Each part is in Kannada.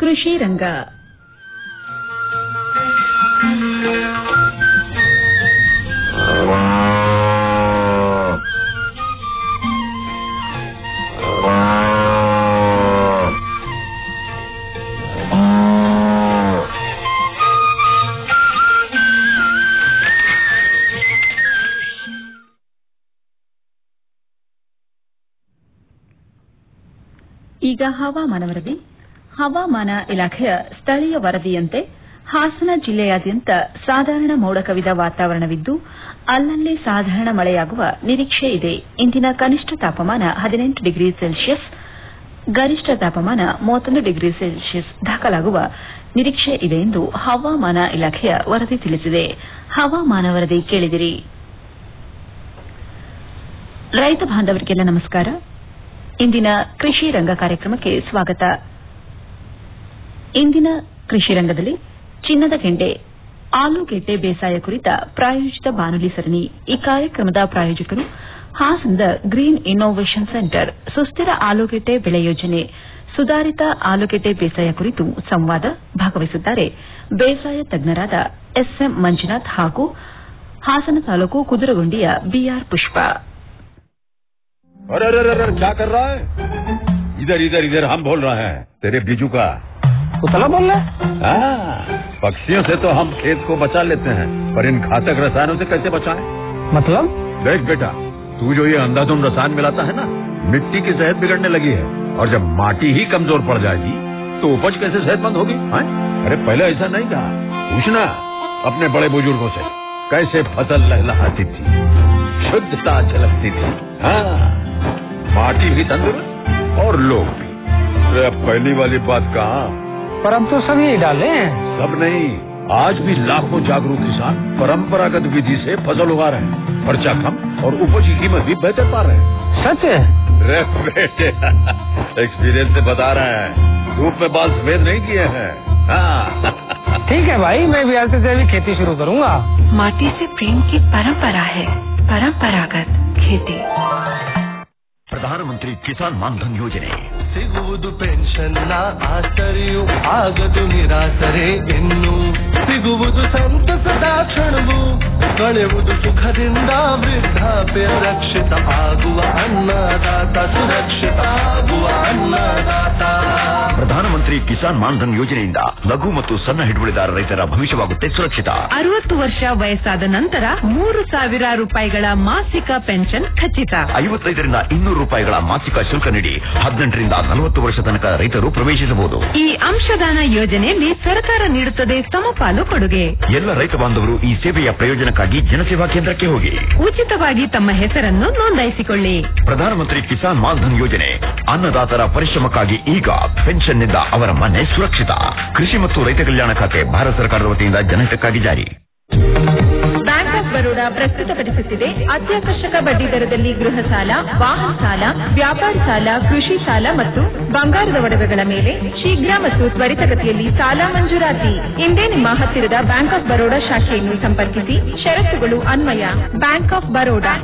ಕೃಷಿ ರಂಗ ಈಗ ಹವಾಮಾನ ವರದಿ ಹವಾಮಾನ ಇಲಾಖೆಯ ಸ್ಥಳೀಯ ವರದಿಯಂತೆ ಹಾಸನ ಜಿಲ್ಲೆಯಾದ್ಯಂತ ಸಾಧಾರಣ ಮೋಡ ಕವಿದ ವಾತಾವರಣವಿದ್ದು ಅಲ್ಲಲ್ಲಿ ಸಾಧಾರಣ ಮಳೆಯಾಗುವ ನಿರೀಕ್ಷೆ ಇದೆ ಇಂದಿನ ಕನಿಷ್ಠ ತಾಪಮಾನ ಹದಿನೆಂಟು ಡಿಗ್ರಿ ಸೆಲ್ಸಿಯಸ್ ಗರಿಷ್ಠ ತಾಪಮಾನ ಮೂವತ್ತೊಂದು ಡಿಗ್ರಿ ಸೆಲ್ಸಿಯಸ್ ದಾಖಲಾಗುವ ನಿರೀಕ್ಷೆ ಇದೆ ಎಂದು ಹವಾಮಾನ ಇಲಾಖೆಯ ವರದಿ ತಿಳಿಸಿದೆ ಹವಾಮಾನ ವರದಿ ಕೇಳಿದಿರಿ ರೈತ ಬಾಂಧವರಿಗೆಲ್ಲ ನಮಸ್ಕಾರ ಇಂದಿನ ಕೃಷಿ ರಂಗ ಕಾರ್ಯಕ್ರಮಕ್ಕೆ ಸ್ವಾಗತ ಇಂದಿನ ಕೃಷಿ ರಂಗದಲ್ಲಿ ಚಿನ್ನದ ಗೆಂಡೆ ಆಲೂಗೆಡ್ಡೆ ಬೇಸಾಯ ಕುರಿತ ಪ್ರಾಯೋಜಿತ ಬಾನುಲಿ ಸರಣಿ ಈ ಕಾರ್ಯಕ್ರಮದ ಪ್ರಾಯೋಜಕರು ಹಾಸನದ ಗ್ರೀನ್ ಇನ್ನೋವೇಷನ್ ಸೆಂಟರ್ ಸುಸ್ಥಿರ ಆಲೂಗೆಡ್ಡೆ ಬೆಳೆ ಯೋಜನೆ ಸುಧಾರಿತ ಆಲೂಗೆಡ್ಡೆ ಬೇಸಾಯ ಕುರಿತು ಸಂವಾದ ಭಾಗವಹಿಸಿದ್ದಾರೆ ಬೇಸಾಯ ತಜ್ಞರಾದ ಎಸ್ಎಂ ಮಂಜುನಾಥ್ ಹಾಗೂ ಹಾಸನ ತಾಲೂಕು ಕುದುರಗುಂಡಿಯ ಬಿಆರ್ ಪುಷ್ಪ अरे अरे अरे अरे, क्या कर रहा है इधर इधर इधर हम बोल रहे हैं तेरे बीजू का उतला बोल रहा है हाँ, पक्षियों से तो हम खेत को बचा लेते हैं पर इन घातक रसायनों से कैसे बचाएं? मतलब देख बेटा तू जो ये अंधाधुंध रसायन मिलाता है ना मिट्टी की सेहत बिगड़ने लगी है और जब माटी ही कमजोर पड़ जाएगी तो उपज कैसे सेहतमंद होगी हाँ? अरे पहले ऐसा नहीं था पूछना अपने बड़े बुजुर्गों से कैसे फसल लहलहाती थी शुद्धता झलकती थी हाँ माटी भी तंदुरुस्त और लोग भी अरे अब पहली वाली बात कहाँ पर अब तो सभी डाले हैं सब नहीं आज भी लाखों जागरूक किसान परंपरागत विधि से फसल उगा रहे हैं खर्चा कम और उपज की कीमत भी बेहतर पा रहे हैं सच है रे बेटे एक्सपीरियंस से बता रहे हैं धूप में बाल सफेद नहीं किए हैं हाँ ठीक है भाई मैं भी आज से जैविक खेती शुरू करूंगा माटी से प्रेम की परंपरा है परंपरागत खेती ಪ್ರಧಾನಮಂತ್ರಿ ಕಿಸಾನ್ ಮಾನ್ಧನ್ ಯೋಜನೆ ಸಿಗುವುದು ಪೆನ್ಷನ್ನ ಆಸರೆಯು ಆಗದು ನಿರಾಸರೆ ಇನ್ನು ಸಿಗುವುದು ಸಂತಸದ ಕ್ಷಣವು ಕಳೆಯುವುದು ಸುಖದಿಂದ ವೃದ್ಧಾಪ್ಯ ರಕ್ಷಿತ ಆಗುವ ಅನ್ನದಾತ ಸುರಕ್ಷಿತ ಆಗುವ ಅನ್ನದಾತ ಪ್ರಧಾನಮಂತ್ರಿ ಕಿಸಾನ್ ಮಾನ್ಧನ್ ಯೋಜನೆಯಿಂದ ಲಘು ಮತ್ತು ಸಣ್ಣ ಹಿಡುವಳಿದಾರ ರೈತರ ಭವಿಷ್ಯವಾಗುತ್ತೆ ಸುರಕ್ಷಿತ ಅರವತ್ತು ವರ್ಷ ವಯಸ್ಸಾದ ನಂತರ ಮೂರು ಸಾವಿರ ರೂಪಾಯಿಗಳ ಮಾಸಿಕ ಪೆನ್ಷನ್ ಖಚಿತ ಐವತ್ತೈದರಿಂದ ಇನ್ನೂರು ರೂಪಾಯಿಗಳ ಮಾಸಿಕ ಶುಲ್ಕ ನೀಡಿ ಹದಿನೆಂಟರಿಂದ ನಲವತ್ತು ವರ್ಷ ತನಕ ರೈತರು ಪ್ರವೇಶಿಸಬಹುದು ಈ ಅಂಶದಾನ ಯೋಜನೆಯಲ್ಲಿ ಸರ್ಕಾರ ನೀಡುತ್ತದೆ ಸಮಪಾಲು ಕೊಡುಗೆ ಎಲ್ಲ ರೈತ ಬಾಂಧವರು ಈ ಸೇವೆಯ ಪ್ರಯೋಜನಕ್ಕಾಗಿ ಜನಸೇವಾ ಕೇಂದ್ರಕ್ಕೆ ಹೋಗಿ ಉಚಿತವಾಗಿ ತಮ್ಮ ಹೆಸರನ್ನು ನೋಂದಾಯಿಸಿಕೊಳ್ಳಿ ಪ್ರಧಾನಮಂತ್ರಿ ಕಿಸಾನ್ ಮಾನ್ಧನ್ ಯೋಜನೆ ಅನ್ನದಾತರ ಪರಿಶ್ರಮಕ್ಕಾಗಿ ಈಗ ಪೆನ್ಷನ್ನಿಂದ ಅವರ ಮನೆ ಸುರಕ್ಷಿತ ಕೃಷಿ ಮತ್ತು ರೈತ ಕಲ್ಯಾಣ ಖಾತೆ ಭಾರತ ಸರ್ಕಾರದ ವತಿಯಿಂದ ಜನಹಿತಕ್ಕಾಗಿ ಜಾರಿ ಬ್ಯಾಂಕ್ ಆಫ್ ಬರೋಡಾ ಪ್ರಸ್ತುತಪಡಿಸುತ್ತಿದೆ ಅತ್ಯಾಕರ್ಷಕ ಬಡ್ಡಿ ದರದಲ್ಲಿ ಗೃಹ ಸಾಲ ವಾಹನ ಸಾಲ ವ್ಯಾಪಾರ ಸಾಲ ಕೃಷಿ ಸಾಲ ಮತ್ತು ಬಂಗಾರದ ಒಡವೆಗಳ ಮೇಲೆ ಶೀಘ್ರ ಮತ್ತು ತ್ವರಿತಗತಿಯಲ್ಲಿ ಸಾಲ ಮಂಜೂರಾತಿ ಇಂದೇ ನಿಮ್ಮ ಹತ್ತಿರದ ಬ್ಯಾಂಕ್ ಆಫ್ ಬರೋಡಾ ಶಾಖೆಯನ್ನು ಸಂಪರ್ಕಿಸಿ ಷರತ್ತುಗಳು ಅನ್ವಯ ಬ್ಯಾಂಕ್ ಆಫ್ ಬರೋಡಾ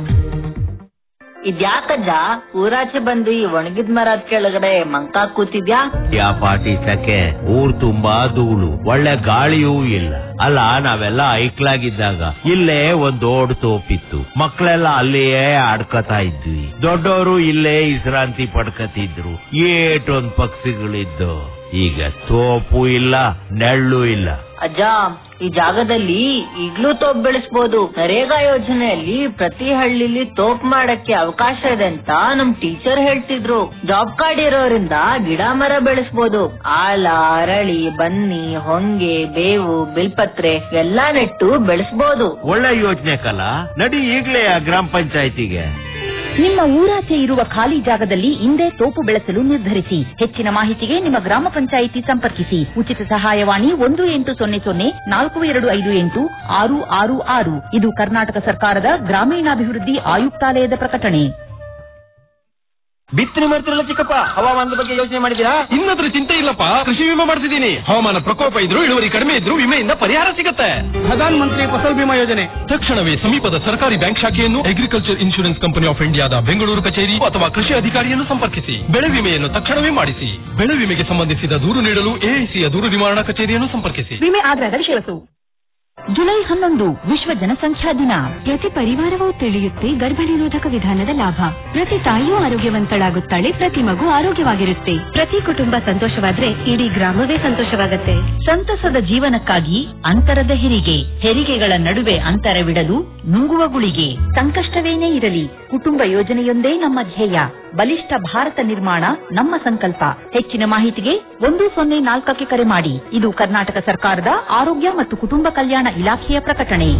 ಇದ್ಯಾಕಜ್ಜ ಊರಾಚೆ ಬಂದು ಈ ಒಣಗಿದ ಮರದ ಕೆಳಗಡೆ ಮಂಕ ಕೂತಿದ್ಯಾ ಯಾ ಪಾಟಿ ಸಕೆ ಊರ್ ತುಂಬಾ ಧೂಳು ಒಳ್ಳೆ ಗಾಳಿಯೂ ಇಲ್ಲ ಅಲ್ಲ ನಾವೆಲ್ಲ ಐಕ್ಲಾಗಿದ್ದಾಗ ಇಲ್ಲೇ ಒಂದ್ ದೊಡ್ಡ ತೋಪಿತ್ತು ಮಕ್ಳೆಲ್ಲ ಅಲ್ಲಿಯೇ ಆಡ್ಕತಾ ಇದ್ವಿ ದೊಡ್ಡವರು ಇಲ್ಲೇ ವಿಶ್ರಾಂತಿ ಪಡ್ಕತಿದ್ರು ಏಟೊಂದ್ ಪಕ್ಷಿಗಳಿದ್ದು ಈಗ ತೋಪು ಇಲ್ಲ ನೆಳ್ಳು ಇಲ್ಲ ಅಜ್ಜ ಈ ಜಾಗದಲ್ಲಿ ಈಗ್ಲೂ ತೋಪ್ ಬೆಳೆಸ್ಬೋದು ನರೇಗಾ ಯೋಜನೆಯಲ್ಲಿ ಪ್ರತಿ ಹಳ್ಳಿಲಿ ತೋಪ್ ಮಾಡಕ್ಕೆ ಅವಕಾಶ ಇದೆ ಅಂತ ನಮ್ ಟೀಚರ್ ಹೇಳ್ತಿದ್ರು ಜಾಬ್ ಕಾರ್ಡ್ ಇರೋದ್ರಿಂದ ಗಿಡ ಮರ ಬೆಳೆಸ್ಬೋದು ಆಲ ಅರಳಿ ಬನ್ನಿ ಹೊಂಗೆ ಬೇವು ಬಿಲ್ಪತ್ರೆ ಎಲ್ಲಾ ನೆಟ್ಟು ಬೆಳೆಸ್ಬೋದು ಒಳ್ಳೆ ಯೋಚನೆ ಕಲ ನಡಿ ಈಗ್ಲೇ ಆ ಗ್ರಾಮ ಪಂಚಾಯತಿಗೆ ನಿಮ್ಮ ಊರಾಚೆ ಇರುವ ಖಾಲಿ ಜಾಗದಲ್ಲಿ ಇಂದೇ ತೋಪು ಬೆಳೆಸಲು ನಿರ್ಧರಿಸಿ ಹೆಚ್ಚಿನ ಮಾಹಿತಿಗೆ ನಿಮ್ಮ ಗ್ರಾಮ ಪಂಚಾಯಿತಿ ಸಂಪರ್ಕಿಸಿ ಉಚಿತ ಸಹಾಯವಾಣಿ ಒಂದು ಎಂಟು ಸೊನ್ನೆ ಸೊನ್ನೆ ನಾಲ್ಕು ಎರಡು ಐದು ಎಂಟು ಆರು ಆರು ಆರು ಇದು ಕರ್ನಾಟಕ ಸರ್ಕಾರದ ಗ್ರಾಮೀಣಾಭಿವೃದ್ಧಿ ಆಯುಕ್ತಾಲಯದ ಪ್ರಕಟಣೆ ಬಿತ್ತನೆ ಮಾಡ್ತಿರಲ್ಲ ಚಿಕ್ಕಪ್ಪ ಹವಾಮಾನದ ಬಗ್ಗೆ ಯೋಚನೆ ಮಾಡಿದ್ದೀರಾ ಇನ್ನದ್ರ ಚಿಂತೆ ಇಲ್ಲಪ್ಪ ಕೃಷಿ ವಿಮೆ ಮಾಡಿಸಿದೀನಿ ಹವಾಮಾನ ಪ್ರಕೋಪ ಇದ್ರು ಇಳುವರಿ ಕಡಿಮೆ ಇದ್ರು ವಿಮೆಯಿಂದ ಪರಿಹಾರ ಸಿಗುತ್ತೆ ಪ್ರಧಾನ ಮಂತ್ರಿ ಫಸಲ್ ಬಿಮಾ ಯೋಜನೆ ತಕ್ಷಣವೇ ಸಮೀಪದ ಸರ್ಕಾರಿ ಬ್ಯಾಂಕ್ ಶಾಖೆಯನ್ನು ಅಗ್ರಿಕಲ್ಚರ್ ಇನ್ಶೂರೆನ್ಸ್ ಕಂಪನಿ ಆಫ್ ಇಂಡಿಯಾದ ಬೆಂಗಳೂರು ಕಚೇರಿ ಅಥವಾ ಕೃಷಿ ಅಧಿಕಾರಿಯನ್ನು ಸಂಪರ್ಕಿಸಿ ಬೆಳೆ ವಿಮೆಯನ್ನು ತಕ್ಷಣವೇ ಮಾಡಿಸಿ ಬೆಳೆ ವಿಮೆಗೆ ಸಂಬಂಧಿಸಿದ ದೂರು ನೀಡಲು ಎಐಸಿಯ ದೂರು ನಿವಾರಣಾ ಕಚೇರಿಯನ್ನು ಸಂಪರ್ಕಿಸಿ ವಿಮೆ ಆಗ್ರಹದ ವಿಷಯಸು ಜುಲೈ ಹನ್ನೊಂದು ವಿಶ್ವ ಜನಸಂಖ್ಯಾ ದಿನ ಪ್ರತಿ ಪರಿವಾರವೂ ತಿಳಿಯುತ್ತೆ ಗರ್ಭ ನಿರೋಧಕ ವಿಧಾನದ ಲಾಭ ಪ್ರತಿ ತಾಯಿಯೂ ಆರೋಗ್ಯವಂತಳಾಗುತ್ತಾಳೆ ಪ್ರತಿ ಮಗು ಆರೋಗ್ಯವಾಗಿರುತ್ತೆ ಪ್ರತಿ ಕುಟುಂಬ ಸಂತೋಷವಾದ್ರೆ ಇಡೀ ಗ್ರಾಮವೇ ಸಂತೋಷವಾಗುತ್ತೆ ಸಂತಸದ ಜೀವನಕ್ಕಾಗಿ ಅಂತರದ ಹೆರಿಗೆ ಹೆರಿಗೆಗಳ ನಡುವೆ ಅಂತರವಿಡಲು ನುಂಗುವ ಗುಳಿಗೆ ಸಂಕಷ್ಟವೇನೇ ಇರಲಿ ಕುಟುಂಬ ಯೋಜನೆಯೊಂದೇ ನಮ್ಮ ಧ್ಯೇಯ ಬಲಿಷ್ಠ ಭಾರತ ನಿರ್ಮಾಣ ನಮ್ಮ ಸಂಕಲ್ಪ ಹೆಚ್ಚಿನ ಮಾಹಿತಿಗೆ ಒಂದು ಸೊನ್ನೆ ನಾಲ್ಕಕ್ಕೆ ಕರೆ ಮಾಡಿ ಇದು ಕರ್ನಾಟಕ ಸರ್ಕಾರದ ಆರೋಗ್ಯ ಮತ್ತು ಕುಟುಂಬ ಕಲ್ಯಾಣ ಇಲಾಖೆಯ ಪ್ರಕಟಣೆ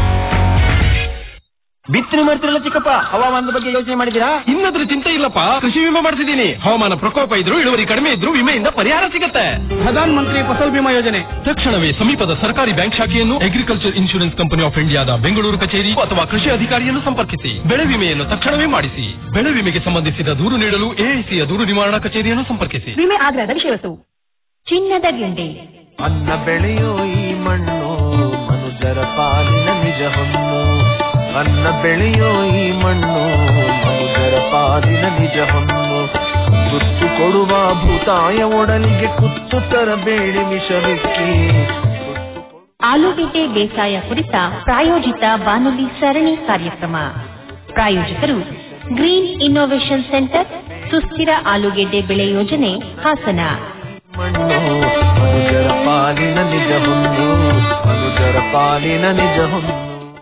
ಬಿತ್ತನೆ ಮಾಡ್ತಿರಲ್ಲ ಚಿಕ್ಕಪ್ಪ ಹವಾಮಾನದ ಬಗ್ಗೆ ಯೋಚನೆ ಮಾಡಿದ್ದೀರಾ ಇನ್ನದ್ರ ಚಿಂತೆ ಇಲ್ಲಪ್ಪ ಕೃಷಿ ವಿಮೆ ಮಾಡಿಸಿದೀನಿ ಹವಾಮಾನ ಪ್ರಕೋಪ ಇದ್ರು ಇಳುವರಿ ಕಡಿಮೆ ಇದ್ರು ವಿಮೆಯಿಂದ ಪರಿಹಾರ ಸಿಗುತ್ತೆ ಪ್ರಧಾನ ಮಂತ್ರಿ ಫಸಲ್ ಬಿಮಾ ಯೋಜನೆ ತಕ್ಷಣವೇ ಸಮೀಪದ ಸರ್ಕಾರಿ ಬ್ಯಾಂಕ್ ಶಾಖೆಯನ್ನು ಅಗ್ರಿಕಲ್ಚರ್ ಇನ್ಶೂರೆನ್ಸ್ ಕಂಪನಿ ಆಫ್ ಇಂಡಿಯಾದ ಬೆಂಗಳೂರು ಕಚೇರಿ ಅಥವಾ ಕೃಷಿ ಅಧಿಕಾರಿಯನ್ನು ಸಂಪರ್ಕಿಸಿ ಬೆಳೆ ವಿಮೆಯನ್ನು ತಕ್ಷಣವೇ ಮಾಡಿಸಿ ಬೆಳೆ ವಿಮೆಗೆ ಸಂಬಂಧಿಸಿದ ದೂರು ನೀಡಲು ಎಐಸಿಯ ದೂರು ನಿವಾರಣಾ ಕಚೇರಿಯನ್ನು ಸಂಪರ್ಕಿಸಿ ವಿಮೆ ಆಗ್ರಹದ ವಿಷಯಸು ಚಿನ್ನದ ಗೆಂಡೆ ಅನ್ನ ಬೆಳೆಯೋ ಈ ಮಣ್ಣು ಮನುಜರ ಪಾಲಿನ ನಿಜ ಹೊನ್ನು ಅನ್ನ ಬೆಳೆಯೋ ಈ ಮಣ್ಣು ಮನುಜರ ಪಾಲಿನ ನಿಜ ಹೊನ್ನು ತುತ್ತು ಕೊಡುವ ಭೂತಾಯ ಒಡಲಿಗೆ ಕುತ್ತು ತರಬೇಡಿ ವಿಷವಿಕ್ಕಿ ಆಲೂಗೆಡ್ಡೆ ಬೇಸಾಯ ಕುರಿತ ಪ್ರಾಯೋಜಿತ ಬಾನುಲಿ ಸರಣಿ ಕಾರ್ಯಕ್ರಮ ಪ್ರಾಯೋಜಕರು ಗ್ರೀನ್ ಇನ್ನೋವೇಷನ್ ಸೆಂಟರ್ ಸುಸ್ಥಿರ ಆಲೂಗೆಡ್ಡೆ ಬೆಳೆ ಯೋಜನೆ ಹಾಸನ ಮಣ್ಣು ಮನುಜರ ಪಾಲಿನ ನಿಜ ಹೊನ್ನು ಮನುಜರ ಪಾಲಿನ ನಿಜ ಹೊನ್ನು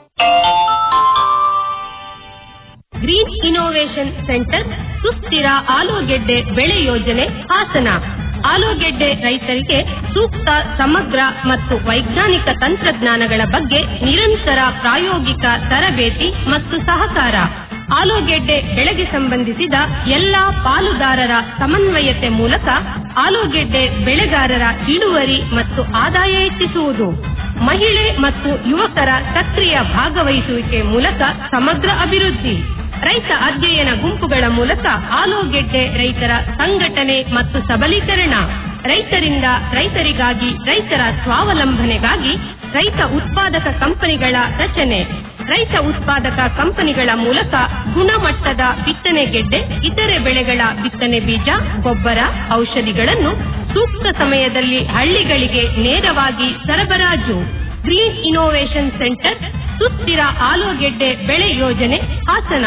ಗ್ರೀನ್ ಇನ್ನೋವೇಷನ್ ಸೆಂಟರ್ ಸುಸ್ಥಿರ ಆಲೂಗೆಡ್ಡೆ ಬೆಳೆ ಯೋಜನೆ ಹಾಸನ ಆಲೂಗೆಡ್ಡೆ ರೈತರಿಗೆ ಸೂಕ್ತ ಸಮಗ್ರ ಮತ್ತು ವೈಜ್ಞಾನಿಕ ತಂತ್ರಜ್ಞಾನಗಳ ಬಗ್ಗೆ ನಿರಂತರ ಪ್ರಾಯೋಗಿಕ ತರಬೇತಿ ಮತ್ತು ಸಹಕಾರ ಆಲೂಗೆಡ್ಡೆ ಬೆಳೆಗೆ ಸಂಬಂಧಿಸಿದ ಎಲ್ಲಾ ಪಾಲುದಾರರ ಸಮನ್ವಯತೆ ಮೂಲಕ ಆಲೂಗೆಡ್ಡೆ ಬೆಳೆಗಾರರ ಇಳುವರಿ ಮತ್ತು ಆದಾಯ ಹೆಚ್ಚಿಸುವುದು ಮಹಿಳೆ ಮತ್ತು ಯುವಕರ ಸಕ್ರಿಯ ಭಾಗವಹಿಸುವಿಕೆ ಮೂಲಕ ಸಮಗ್ರ ಅಭಿವೃದ್ಧಿ ರೈತ ಅಧ್ಯಯನ ಗುಂಪುಗಳ ಮೂಲಕ ಆಲೂಗೆಡ್ಡೆ ರೈತರ ಸಂಘಟನೆ ಮತ್ತು ಸಬಲೀಕರಣ ರೈತರಿಂದ ರೈತರಿಗಾಗಿ ರೈತರ ಸ್ವಾವಲಂಬನೆಗಾಗಿ ರೈತ ಉತ್ಪಾದಕ ಕಂಪನಿಗಳ ರಚನೆ ರೈತ ಉತ್ಪಾದಕ ಕಂಪನಿಗಳ ಮೂಲಕ ಗುಣಮಟ್ಟದ ಬಿತ್ತನೆ ಗೆಡ್ಡೆ ಇತರೆ ಬೆಳೆಗಳ ಬಿತ್ತನೆ ಬೀಜ ಗೊಬ್ಬರ ಔಷಧಿಗಳನ್ನು ಸೂಕ್ತ ಸಮಯದಲ್ಲಿ ಹಳ್ಳಿಗಳಿಗೆ ನೇರವಾಗಿ ಸರಬರಾಜು ಗ್ರೀನ್ ಇನ್ನೋವೇಷನ್ ಸೆಂಟರ್ ಸುಸ್ಥಿರ ಆಲೂಗೆಡ್ಡೆ ಬೆಳೆ ಯೋಜನೆ ಹಾಸನ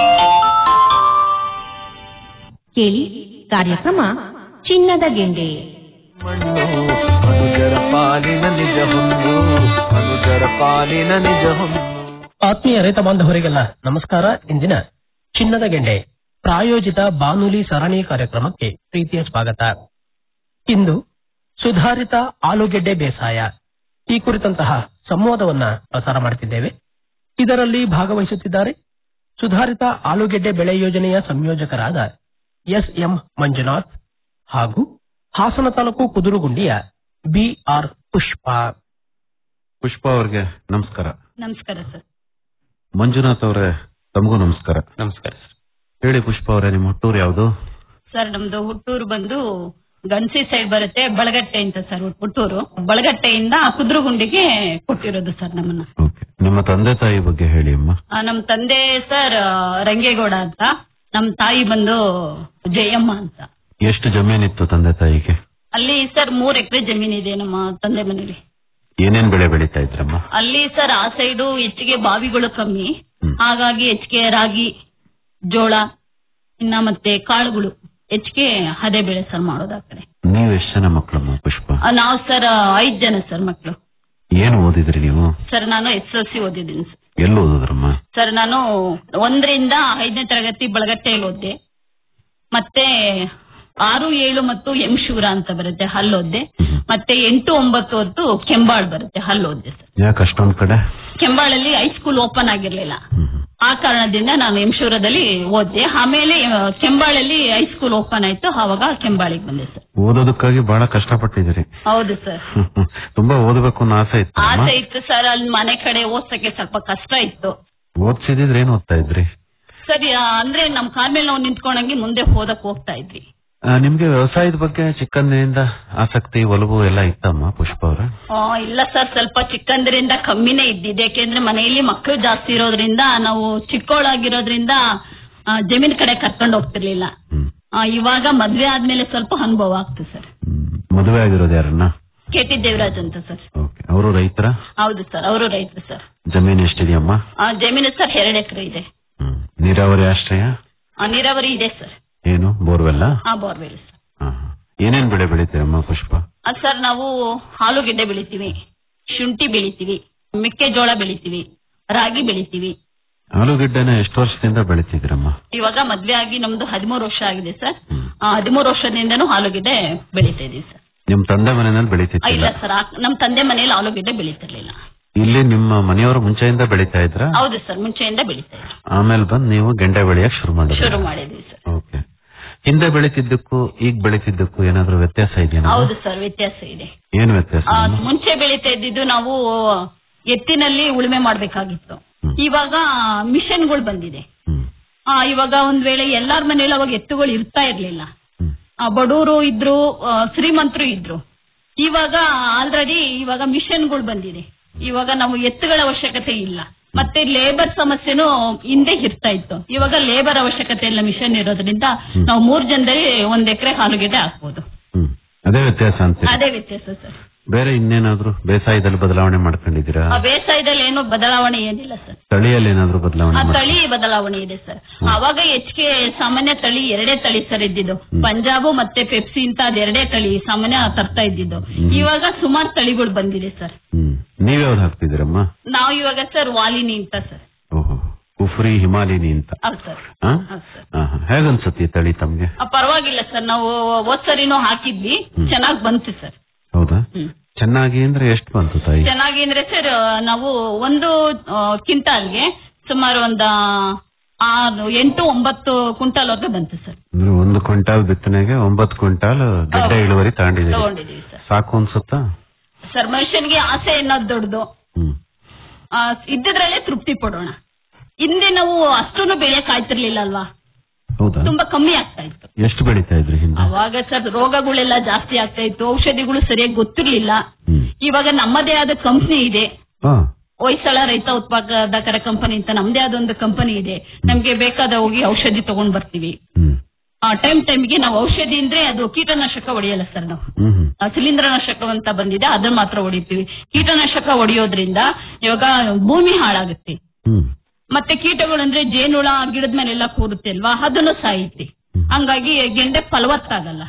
ಕೇಳಿ ಕಾರ್ಯಕ್ರಮ ಚಿನ್ನದ ಗೆಂಡೆ ಮಣ್ಣು ಮನುಜರ ಪಾಲಿನ ನಿಜ ಹೊನ್ನು ಮನುಜರ ಪಾಲಿನ ನಿಜ ಹೊನ್ನು ಆತ್ಮೀಯ ರೈತ ಬಾಂಧವರಿಗೆಲ್ಲ ನಮಸ್ಕಾರ ಇಂದಿನ ಚಿನ್ನದ ಗೆಂಡೆ ಪ್ರಾಯೋಜಿತ ಬಾನುಲಿ ಸರಣಿ ಕಾರ್ಯಕ್ರಮಕ್ಕೆ ಪ್ರೀತಿಯ ಸ್ವಾಗತ ಇಂದು ಸುಧಾರಿತ ಆಲೂಗೆಡ್ಡೆ ಬೇಸಾಯ ಈ ಕುರಿತಂತಹ ಸಂವಾದವನ್ನ ಪ್ರಸಾರ ಮಾಡುತ್ತಿದ್ದೇವೆ ಇದರಲ್ಲಿ ಭಾಗವಹಿಸುತ್ತಿದ್ದಾರೆ ಸುಧಾರಿತ ಆಲೂಗೆಡ್ಡೆ ಬೆಳೆ ಯೋಜನೆಯ ಸಂಯೋಜಕರಾದ ಎಸ್ ಎಂ ಮಂಜುನಾಥ್ ಹಾಗೂ ಹಾಸನ ತಾಲೂಕು ಕುದುರುಗುಂಡಿಯ ಬಿಆರ್ ಪುಷ್ಪ ಪುಷ್ಪ ಅವ್ರಿಗೆ ನಮಸ್ಕಾರ ನಮಸ್ಕಾರ ಸರ್ ಮಂಜುನಾಥ್ ಅವರೇ ತಮಗೂ ನಮಸ್ಕಾರ ನಮಸ್ಕಾರ ಹೇಳಿ ಪುಷ್ಪ ಅವರೇ ನಿಮ್ಮ ಹುಟ್ಟೂರು ಯಾವುದು ಸರ್ ನಮ್ದು ಹುಟ್ಟೂರು ಬಂದು ಗಣಸಿ ಸೈಡ್ ಬರುತ್ತೆ ಬಳಗಟ್ಟೆ ಅಂತ ಸರ್ ಹುಟ್ಟೂರು ಬಳಗಟ್ಟೆಯಿಂದ ಕುದ್ರುಗುಂಡಿಗೆ ಕೊಟ್ಟಿರೋದು ಸರ್ ನಮ್ಮನ್ನ ನಿಮ್ಮ ತಂದೆ ತಾಯಿ ಬಗ್ಗೆ ಹೇಳಿ ಅಮ್ಮ ಆ, ನಮ್ ತಂದೆ ಸರ್ ಆ, ರಂಗೇಗೌಡ ಅಂತ ನಮ್ ತಾಯಿ ಬಂದು ಜಯಮ್ಮ ಅಂತ ಎಷ್ಟು ಜಮೀನಿತ್ತು ತಂದೆ ತಾಯಿಗೆ ಅಲ್ಲಿ ಸರ್ ಮೂರ್ ಎಕರೆ ಜಮೀನಿದೆ ನಮ್ಮ ತಂದೆ ಮನೇಲಿ ಏನೇನ್ ಬೆಳೆ ಬೆಳೀತಾ ಇದ್ರಮ್ಮ ಅಲ್ಲಿ ಸರ್ ಆ ಸೈಡು ಹೆಚ್ಚಿಗೆ ಬಾವಿಗಳು ಕಮ್ಮಿ ಹಾಗಾಗಿ ಹೆಚ್ಚಿಗೆ ರಾಗಿ ಜೋಳ ಇನ್ನ ಮತ್ತೆ ಕಾಳುಗಳು ಹೆಚ್ಚಿಗೆ ಅದೇ ಬೆಳೆ ಸರ್ ಮಾಡೋದು ಆ ಕಡೆ ನೀವು ಎಷ್ಟು ಜನ ಮಕ್ಕಳಮ್ಮ ಪುಷ್ಪ ಆ, ನಾವು ಸರ್ ಐದ್ ಜನ ಸರ್ ಮಕ್ಕಳು ಏನು ಓದಿದ್ರಿ ನೀವು ಸರ್ ನಾನು ಎಸ್ ಎಲ್ ಸಿ ಓದಿದ್ದೀನಿ ಸರ್ ಎಲ್ಲಿ ಓದಿದ್ರಮ್ಮ ಸರ್ ನಾನು ಒಂದರಿಂದ ಐದನೇ ತರಗತಿ ಬಳಗಟ್ಟೆಯಲ್ಲಿ ಓದ್ದೆ ಮತ್ತೆ ಆರು ಏಳು ಮತ್ತು ಎಂ ಶಿವರ ಅಂತ ಬರುತ್ತೆ ಹಲ್ಲೋದ್ದೆ ಮತ್ತೆ ಎಂಟು ಒಂಬತ್ತು ಹೊತ್ತು ಕೆಂಬಾಳ್ ಬರುತ್ತೆ ಹಲ್ಲೋದ್ದೆ ಸರ್ ಯಾಕೆ ಅಷ್ಟೊಂದ್ ಕಡೆ ಕೆಂಬಾಳಲ್ಲಿ ಹೈಸ್ಕೂಲ್ ಓಪನ್ ಆಗಿರ್ಲಿಲ್ಲ ಆ ಕಾರಣದಿಂದ ನಾನು ಎಂಶೂರದಲ್ಲಿ ಓದ್ದೆ ಆಮೇಲೆ ಆ, ಕೆಂಬಾಳಲ್ಲಿ ಹೈಸ್ಕೂಲ್ ಓಪನ್ ಆಯ್ತು ಆವಾಗ ಕೆಂಬಾಳಿಗೆ ಬಂದೆ ಸರ್ ಓದೋದಕ್ಕಾಗಿ ಬಹಳ ಕಷ್ಟಪಟ್ಟಿದ್ದೀರಿ ಹೌದು ಸರ್ ತುಂಬಾ ಓದಬೇಕು ಅನ್ನೋ ಆಸೆ ಇತ್ತು ಆಸೆ ಇತ್ತು ಸರ್ ಅಲ್ಲಿ ಮನೆ ಕಡೆ ಓದ್ಸಕ್ಕೆ ಸ್ವಲ್ಪ ಕಷ್ಟ ಇತ್ತು ಓದ್ಸಿದ್ರೆ ಏನ್ ಓದ್ತಾ ಇದ್ರಿ ಸರಿ ಆ, ಅಂದ್ರೆ ನಮ್ ಕಾಲ್ ಮೇಲೆ ನಾವು ನಿಂತ್ಕೊಂಡಂಗೆ ಮುಂದೆ ಹೋದಕ್ ಹೋಗ್ತಾ ಇದ್ವಿ ಆ, ನಿಮ್ಗೆ ವ್ಯವಸಾಯದ ಬಗ್ಗೆ ಚಿಕ್ಕಂದಿನಿಂದ ಆಸಕ್ತಿ ಒಲವು ಎಲ್ಲ ಇತ್ತಮ್ಮ ಪುಷ್ಪ ಅವ್ರ ಆ, ಇಲ್ಲ ಸರ್ ಸ್ವಲ್ಪ ಚಿಕ್ಕಂದ್ರಿಂದ ಕಮ್ಮಿನೇ ಇದ್ದಿದೆ ಯಾಕೆಂದ್ರೆ ಮನೆಯಲ್ಲಿ ಮಕ್ಕಳು ಜಾಸ್ತಿ ಇರೋದ್ರಿಂದ ನಾವು ಚಿಕ್ಕವಳಾಗಿರೋದ್ರಿಂದ ಆ, ಜಮೀನ್ ಕಡೆ ಕರ್ಕೊಂಡು ಹೋಗ್ತಿರ್ಲಿಲ್ಲ ಆ, ಇವಾಗ ಮದ್ವೆ ಆದ್ಮೇಲೆ ಸ್ವಲ್ಪ ಅನುಭವ ಆಗ್ತದೆ ಸರ್ ಮದುವೆ ಆಗಿರೋದು ಯಾರನ್ನ ಕೆ ಟಿ ದೇವರಾಜ್ ಅಂತ ಸರ್ ಅವರು ರೈತರ ಹೌದು ಸರ್ ಅವರು ರೈತರು ಸರ್ ಜಮೀನ್ ಎಷ್ಟಿದೆಯಮ್ಮ ಆ, ಜಮೀನು ಸರ್ ಎರಡು ಎಕರೆ ಇದೆ ನೀರಾವರಿ ಆಶ್ರಯ ಆ, ನೀರಾವರಿ ಇದೆ ಸರ್ ಏನು ಬೋರ್ವೆಲ್ಲ ಆ ಬೋರ್ವೆಲ್ ಸರ್ ಏನೇನ್ ಬೆಳೆ ಬೆಳಿತೀರಮ್ಮ ಪುಷ್ಪ ಅದ್ ಸರ್ ನಾವು ಆಲೂಗೆಡ್ಡೆ ಬೆಳಿತೀವಿ ಶುಂಠಿ ಬೆಳಿತೀವಿ ಮೆಕ್ಕೆಜೋಳ ಬೆಳಿತೀವಿ ರಾಗಿ ಬೆಳಿತೀವಿ ಆಲೂಗಡ್ಡೆನ ಎಷ್ಟು ವರ್ಷದಿಂದ ಬೆಳಿತಿದ್ದೀರಮ್ಮ ಇವಾಗ ಮದ್ವೆ ಆಗಿ ನಮ್ದು ಹದಿಮೂರು ವರ್ಷ ಆಗಿದೆ ಸರ್ ಹದಿಮೂರು ವರ್ಷದಿಂದನೂ ಆಲೂಗೆಡ್ಡೆ ಬೆಳಿತಾ ಇದೀವಿ ಸರ್ ನಿಮ್ ತಂದೆ ಮನೆಯಲ್ಲಿ ಆ, ಬೆಳಿತಿತ್ತಿಲ್ಲ ಇಲ್ಲ ಸರ್ ಆ- ನಮ್ ತಂದೆ ಮನೇಲಿ ಆಲೂಗೆಡ್ಡೆ ಬೆಳಿತಿರ್ಲಿಲ್ಲ ಇಲ್ಲಿ ನಿಮ್ಮ ಮನೆಯವರು ಮುಂಚೆಯಿಂದ ಬೆಳಿತಾ ಇದ್ರ ಹೌದು ಸರ್ ಮುಂಚೆಯಿಂದ ಬೆಳಿತಾ ಇದ್ವಿ ಆಮೇಲೆ ಬಂದ್ ನೀವು ಗೆಂಡೆ ಬೆಳೆಯಕ್ ಶುರು ಮಾಡಿದ್ರಿ ಶುರು ಮಾಡಿದ್ವಿ ಸರ್ ಓಕೆ ಹಿಂದೆ ಬೆಳಿತಿದ್ದಕ್ಕೂ ಈಗ ಬೆಳಿತಿದ್ದಕ್ಕೂ ಏನಾದ್ರೂ ವ್ಯತ್ಯಾಸ ಇದೆಯಾ ಹೌದು ಸರ್ ವ್ಯತ್ಯಾಸ ಇದೆ ಏನ್ ವ್ಯತ್ಯಾಸ ಆ, ಮುಂಚೆ ಬೆಳಿತಾ ಇದ್ದಿದ್ದು ನಾವು ಎತ್ತಿನಲ್ಲಿ ಉಳುಮೆ ಮಾಡ್ಬೇಕಾಗಿತ್ತು ಇವಾಗ ಮಿಷನ್ಗಳು ಬಂದಿದೆ ಆ, ಇವಾಗ ಒಂದ್ ವೇಳೆ ಎಲ್ಲಾರ ಮನೇಲಿ ಅವಾಗ ಎತ್ತುಗಳು ಇರ್ತಾ ಇರ್ಲಿಲ್ಲ ಆ, ಬಡವರು ಇದ್ರು ಆ, ಶ್ರೀಮಂತರು ಇದ್ರು ಇವಾಗ ಆಲ್ರೆಡಿ ಇವಾಗ ಮಿಷನ್ಗಳು ಬಂದಿದೆ ಇವಾಗ ನಾವು ಎತ್ತುಗಳ ಅವಶ್ಯಕತೆ ಇಲ್ಲ ಮತ್ತೆ ಲೇಬರ್ ಸಮಸ್ಯೆನೂ ಹಿಂದೆ ಇರ್ತಾ ಇತ್ತು ಇವಾಗ ಲೇಬರ್ ಅವಶ್ಯಕತೆ ಇಲ್ಲ ಮಿಷನ್ ಇರೋದ್ರಿಂದ ನಾವು ಮೂರ್ ಜನದಲ್ಲಿ ಒಂದ್ ಎಕರೆ ಆಲೂಗೆಡ್ಡೆ ಹಾಕ್ಬೋದು ಅದೇ ವ್ಯತ್ಯಾಸ ಅಂತೀರಿ ಅದೇ ವ್ಯತ್ಯಾಸ ಸರ್ ಬೇರೆ ಇನ್ನೇನಾದ್ರೂ ಬೇಸಾಯದಲ್ಲಿ ಬದಲಾವಣೆ ಮಾಡ್ಕೊಂಡಿದ್ದೀರಾ ಆ ಬೇಸಾಯದಲ್ಲಿ ಏನು ಬದಲಾವಣೆ ಏನಿಲ್ಲ ಸರ್ ತಳಿಯಲ್ಲಿ ಏನಾದ್ರೂ ಬದಲಾವಣೆ ಆ ಮಾಡಿ ತಳಿ ಬದಲಾವಣೆ ಇದೆ ಸರ್ ಅವಾಗ ಹೆಚ್ಚಿಗೆ ಸಾಮಾನ್ಯ ತಳಿ ಎರಡೇ ತಳಿ ಸರ್ ಇದ್ದಿದ್ದು ಪಂಜಾಬು ಮತ್ತೆ ಪೆಪ್ಸಿ ಅಂತ ಅದ್ ಎರಡೇ ತಳಿ ಸಾಮಾನ್ಯ ತರ್ತಾ ಇದ್ದಿದ್ದು ಇವಾಗ ಸುಮಾರು ತಳಿಗಳು ಬಂದಿದೆ ಸರ್ ನೀವ್ಯಾವ್ದು ಹಾಕ್ತಿದ್ದೀರಮ್ಮ ನಾವು ಇವಾಗ ಸರ್ ವಾಲಿನಿ ಅಂತ ಸರ್ ಓಹೋ ಕುಫ್ರಿ ಹಿಮಾಲಿನಿ ಅಂತ ಹೌದು ಸರ್ ಆ? ಆಹಾ. ಹೇಗನ್ಸತ್ತೆ ಈ ತಳಿ ತಮ್ಗೆ ಆ, ಪರವಾಗಿಲ್ಲ ಸರ್ ನಾವು ಹೋದ್ ಸರಿನೂ ಹಾಕಿದ್ವಿ ಚೆನ್ನಾಗ್ ಬಂತು ಸರ್ ಹೌದಾ ಚೆನ್ನಾಗಿ ಅಂದ್ರೆ ಎಷ್ಟು ಬಂತು ತಾಯಿ ಚೆನ್ನಾಗಿ ಅಂದ್ರೆ ಸರ್ ನಾವು ಒಂದು ಆ, ಕ್ವಿಂಟಾಲ್ಗೆ ಸುಮಾರು ಒಂದ ಆರು ಎಂಟು ಒಂಬತ್ತು ಕ್ವಿಂಟಾಲ್ ವರ್ಗ ಬಂತು ಸರ್ ಅಂದ್ರೆ ಒಂದು ಕ್ವಿಂಟಾಲ್ ಬಿತ್ತನೆಗೆ ಒಂಬತ್ತು ಕ್ವಿಂಟಾಲ್ ಗಡ್ಡೆ ಇಳುವರಿ ತಗೊಂಡಿದ್ದೀರಿ ತಗೊಂಡಿದೀವಿ ಸರ್ ಸಾಕು ಅನ್ಸುತ್ತಾ ಸರ್ ಮನುಷ್ಯನಿಗೆ ಆಸೆ ಅನ್ನೋದು ದೊಡ್ಡದು ಆ, ಇದ್ದಿದ್ರಲ್ಲೇ ತೃಪ್ತಿ ಪಡೋಣ ಹಿಂದೆ ನಾವು ಅಷ್ಟೊಂದು ಬೆಳೆ ಕಾಯ್ತಿರ್ಲಿಲ್ಲ ಅಲ್ವಾ ಹೌದಾ ತುಂಬಾ ಕಮ್ಮಿ ಆಗ್ತಾ ಇತ್ತು ಎಷ್ಟು ಬೆಳಿತಾ ಇದ್ರಿ ಹಿಂದೆ ಅವಾಗ ಸರ್ ರೋಗಗಳೆಲ್ಲ ಜಾಸ್ತಿ ಆಗ್ತಾ ಇತ್ತು ಔಷಧಿಗಳು ಸರಿಯಾಗಿ ಗೊತ್ತಿರ್ಲಿಲ್ಲ ಇವಾಗ ನಮ್ಮದೇ ಆದ ಕಂಪ್ನಿ ಇದೆ ಹಾ ಹೊಯ್ಸಳ ರೈತ ಉತ್ಪಾದಕರ ಕಂಪನಿ ಅಂತ ನಮ್ದೇ ಆದ ಒಂದು ಕಂಪನಿ ಇದೆ ನಮ್ಗೆ ಬೇಕಾದ ಹೋಗಿ ಔಷಧಿ ತಗೊಂಡ್ ಬರ್ತೀವಿ ಆ ಟೈಮ್ ಟೈಮ್ಗೆ ನಾವು ಔಷಧಿ ಅಂದ್ರೆ ಅದು ಕೀಟನಾಶಕ ಹೊಡೆಯಲ್ಲ ಸರ್ ನಾವು ಆ ಶಿಲೀಂಧ್ರನಾಶಕ ಅಂತ ಬಂದಿದೆ ಅದನ್ನ ಮಾತ್ರ ಹೊಡಿತೀವಿ ಕೀಟನಾಶಕ ಹೊಡೆಯೋದ್ರಿಂದ ಇವಾಗ ಭೂಮಿ ಹಾಳಾಗುತ್ತೆ ಮತ್ತೆ ಕೀಟಗಳು ಅಂದ್ರೆ ಜೇನುಳ ಗಿಡದ ಮೇಲೆಲ್ಲ ಕೂರುತ್ತೆ ಅಲ್ವಾ ಅದನ್ನು ಸಾಯುತ್ತೆ ಹಂಗಾಗಿ ಗೆಂಡೆ ಫಲವತ್ತಾಗಲ್ಲ